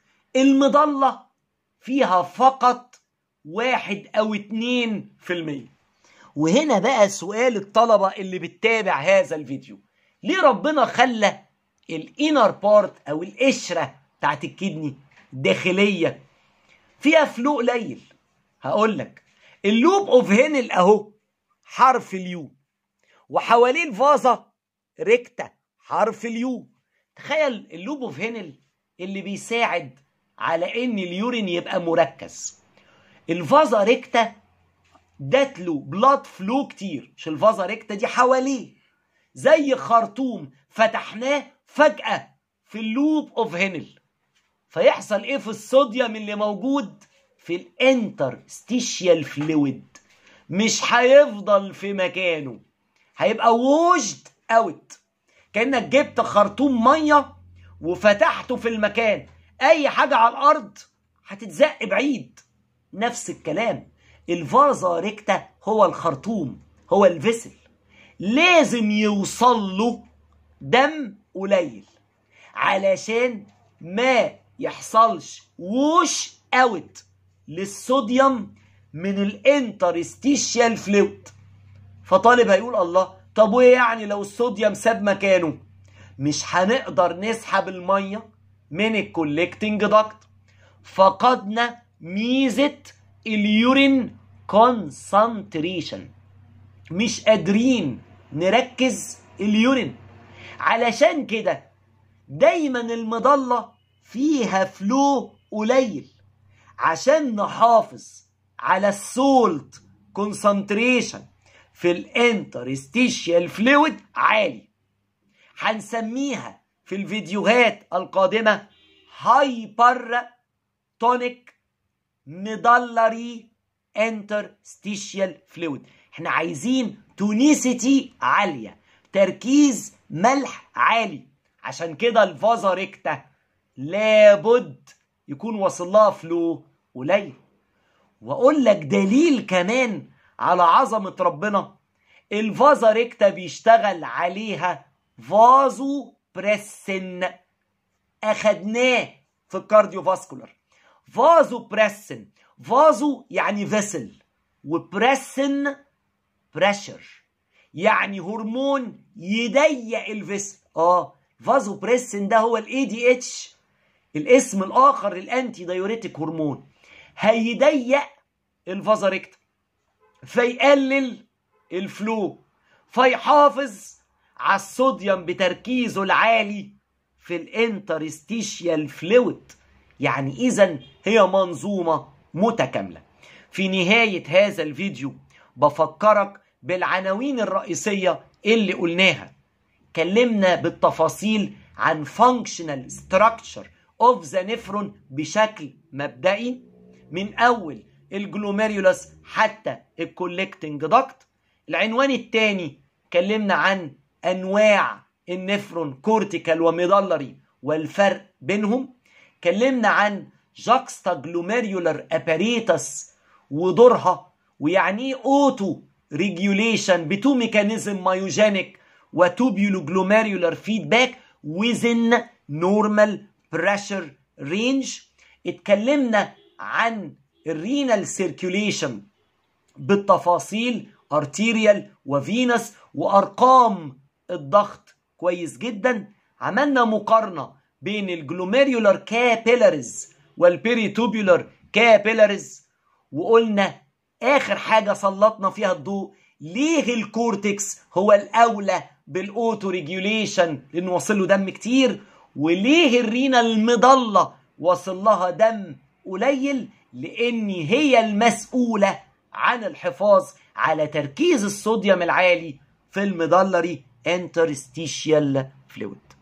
المظله فيها فقط واحد او اتنين في المية وهنا بقى سؤال الطلبة اللي بتتابع هذا الفيديو ليه ربنا خلى الانر بارت او القشرة بتاعت الكدني الداخلية فيها فلو قليل هقول لك اللوب اوف هينل اهو حرف اليو وحواليه الفازة ريكتا حرف اليو تخيل اللوب اوف هينل اللي بيساعد على ان اليورين يبقى مركز الفازا ريكتا دات له بلاد فلو كتير مش الفازا ريكتا دي حواليه زي خرطوم فتحناه فجأة في اللوب اوف هينل فيحصل ايه في الصوديوم اللي موجود في الانترستيشيال فلويد مش هيفضل في مكانه هيبقى ووجد اوت كانك جبت خرطوم ميه وفتحته في المكان اي حاجه على الارض هتتزق بعيد نفس الكلام الفازا ريكتا هو الخرطوم هو الفيسل لازم يوصل له دم قليل علشان ما يحصلش ووش اوت للصوديوم من الانترستيشيال فلويد فطالب هيقول الله طب وايه يعني لو الصوديوم ساب مكانه مش هنقدر نسحب الميه من الكوليكتنج داكت فقدنا ميزه اليورين كونسنتريشن مش قادرين نركز اليورين علشان كده دايما المضله فيها فلو قليل عشان نحافظ على السولت كونسنتريشن في الانترستيشيال فلويد عالي هنسميها في الفيديوهات القادمة هايبر تونيك ميدلري انترستيشيال فلويد احنا عايزين تونيسيتي عالية تركيز ملح عالي عشان كده الفازا ريكتا لابد يكون واصل لها فلو قليل واقول لك دليل كمان على عظمة ربنا الفازا ريكتا بيشتغل عليها فازو بريسن اخدناه في الكارديو فاسكولار فازو بريسن فازو يعني فيسل وبريسن بريشر يعني هرمون يضيق الفيسل اه فازو بريسن ده هو الاي دي اتش الاسم الاخر للانتي دايوريتيك هرمون هيضيق الفازا ريكتا فيقلل الفلو فيحافظ على الصوديوم بتركيزه العالي في الانترستيشيال فلويد يعني اذا هي منظومه متكامله في نهايه هذا الفيديو بفكرك بالعناوين الرئيسيه اللي قلناها اتكلمنا بالتفاصيل عن functional structure of the nephron بشكل مبدئي من اول الجلوميريولاس حتى الكولكتنج داكت العنوان الثاني اتكلمنا عن انواع النفرون كورتيكال وميدلري والفرق بينهم اتكلمنا عن جاكستا جلوميريولار اباريتس ودورها ويعني ايه اوتو ريجوليشن بتو ميكانيزم مايوجينيك وتوبيولو جلوميريولار فيدباك within normal pressure range اتكلمنا عن الرينال سيركيوليشن بالتفاصيل ارتيريال وفينس وارقام الضغط كويس جدا عملنا مقارنه بين الجلوميريولار كابيلاريز والبيريتوبيولار كابيلاريز وقلنا اخر حاجه سلطنا فيها الضوء ليه الكورتكس هو الاولى بالاوتو ريجوليشن لانه واصل له دم كتير وليه الرينا المضله واصل لها دم قليل لان هي المسؤوله عن الحفاظ على تركيز الصوديوم العالي في المدلري انترستيشيال فلويد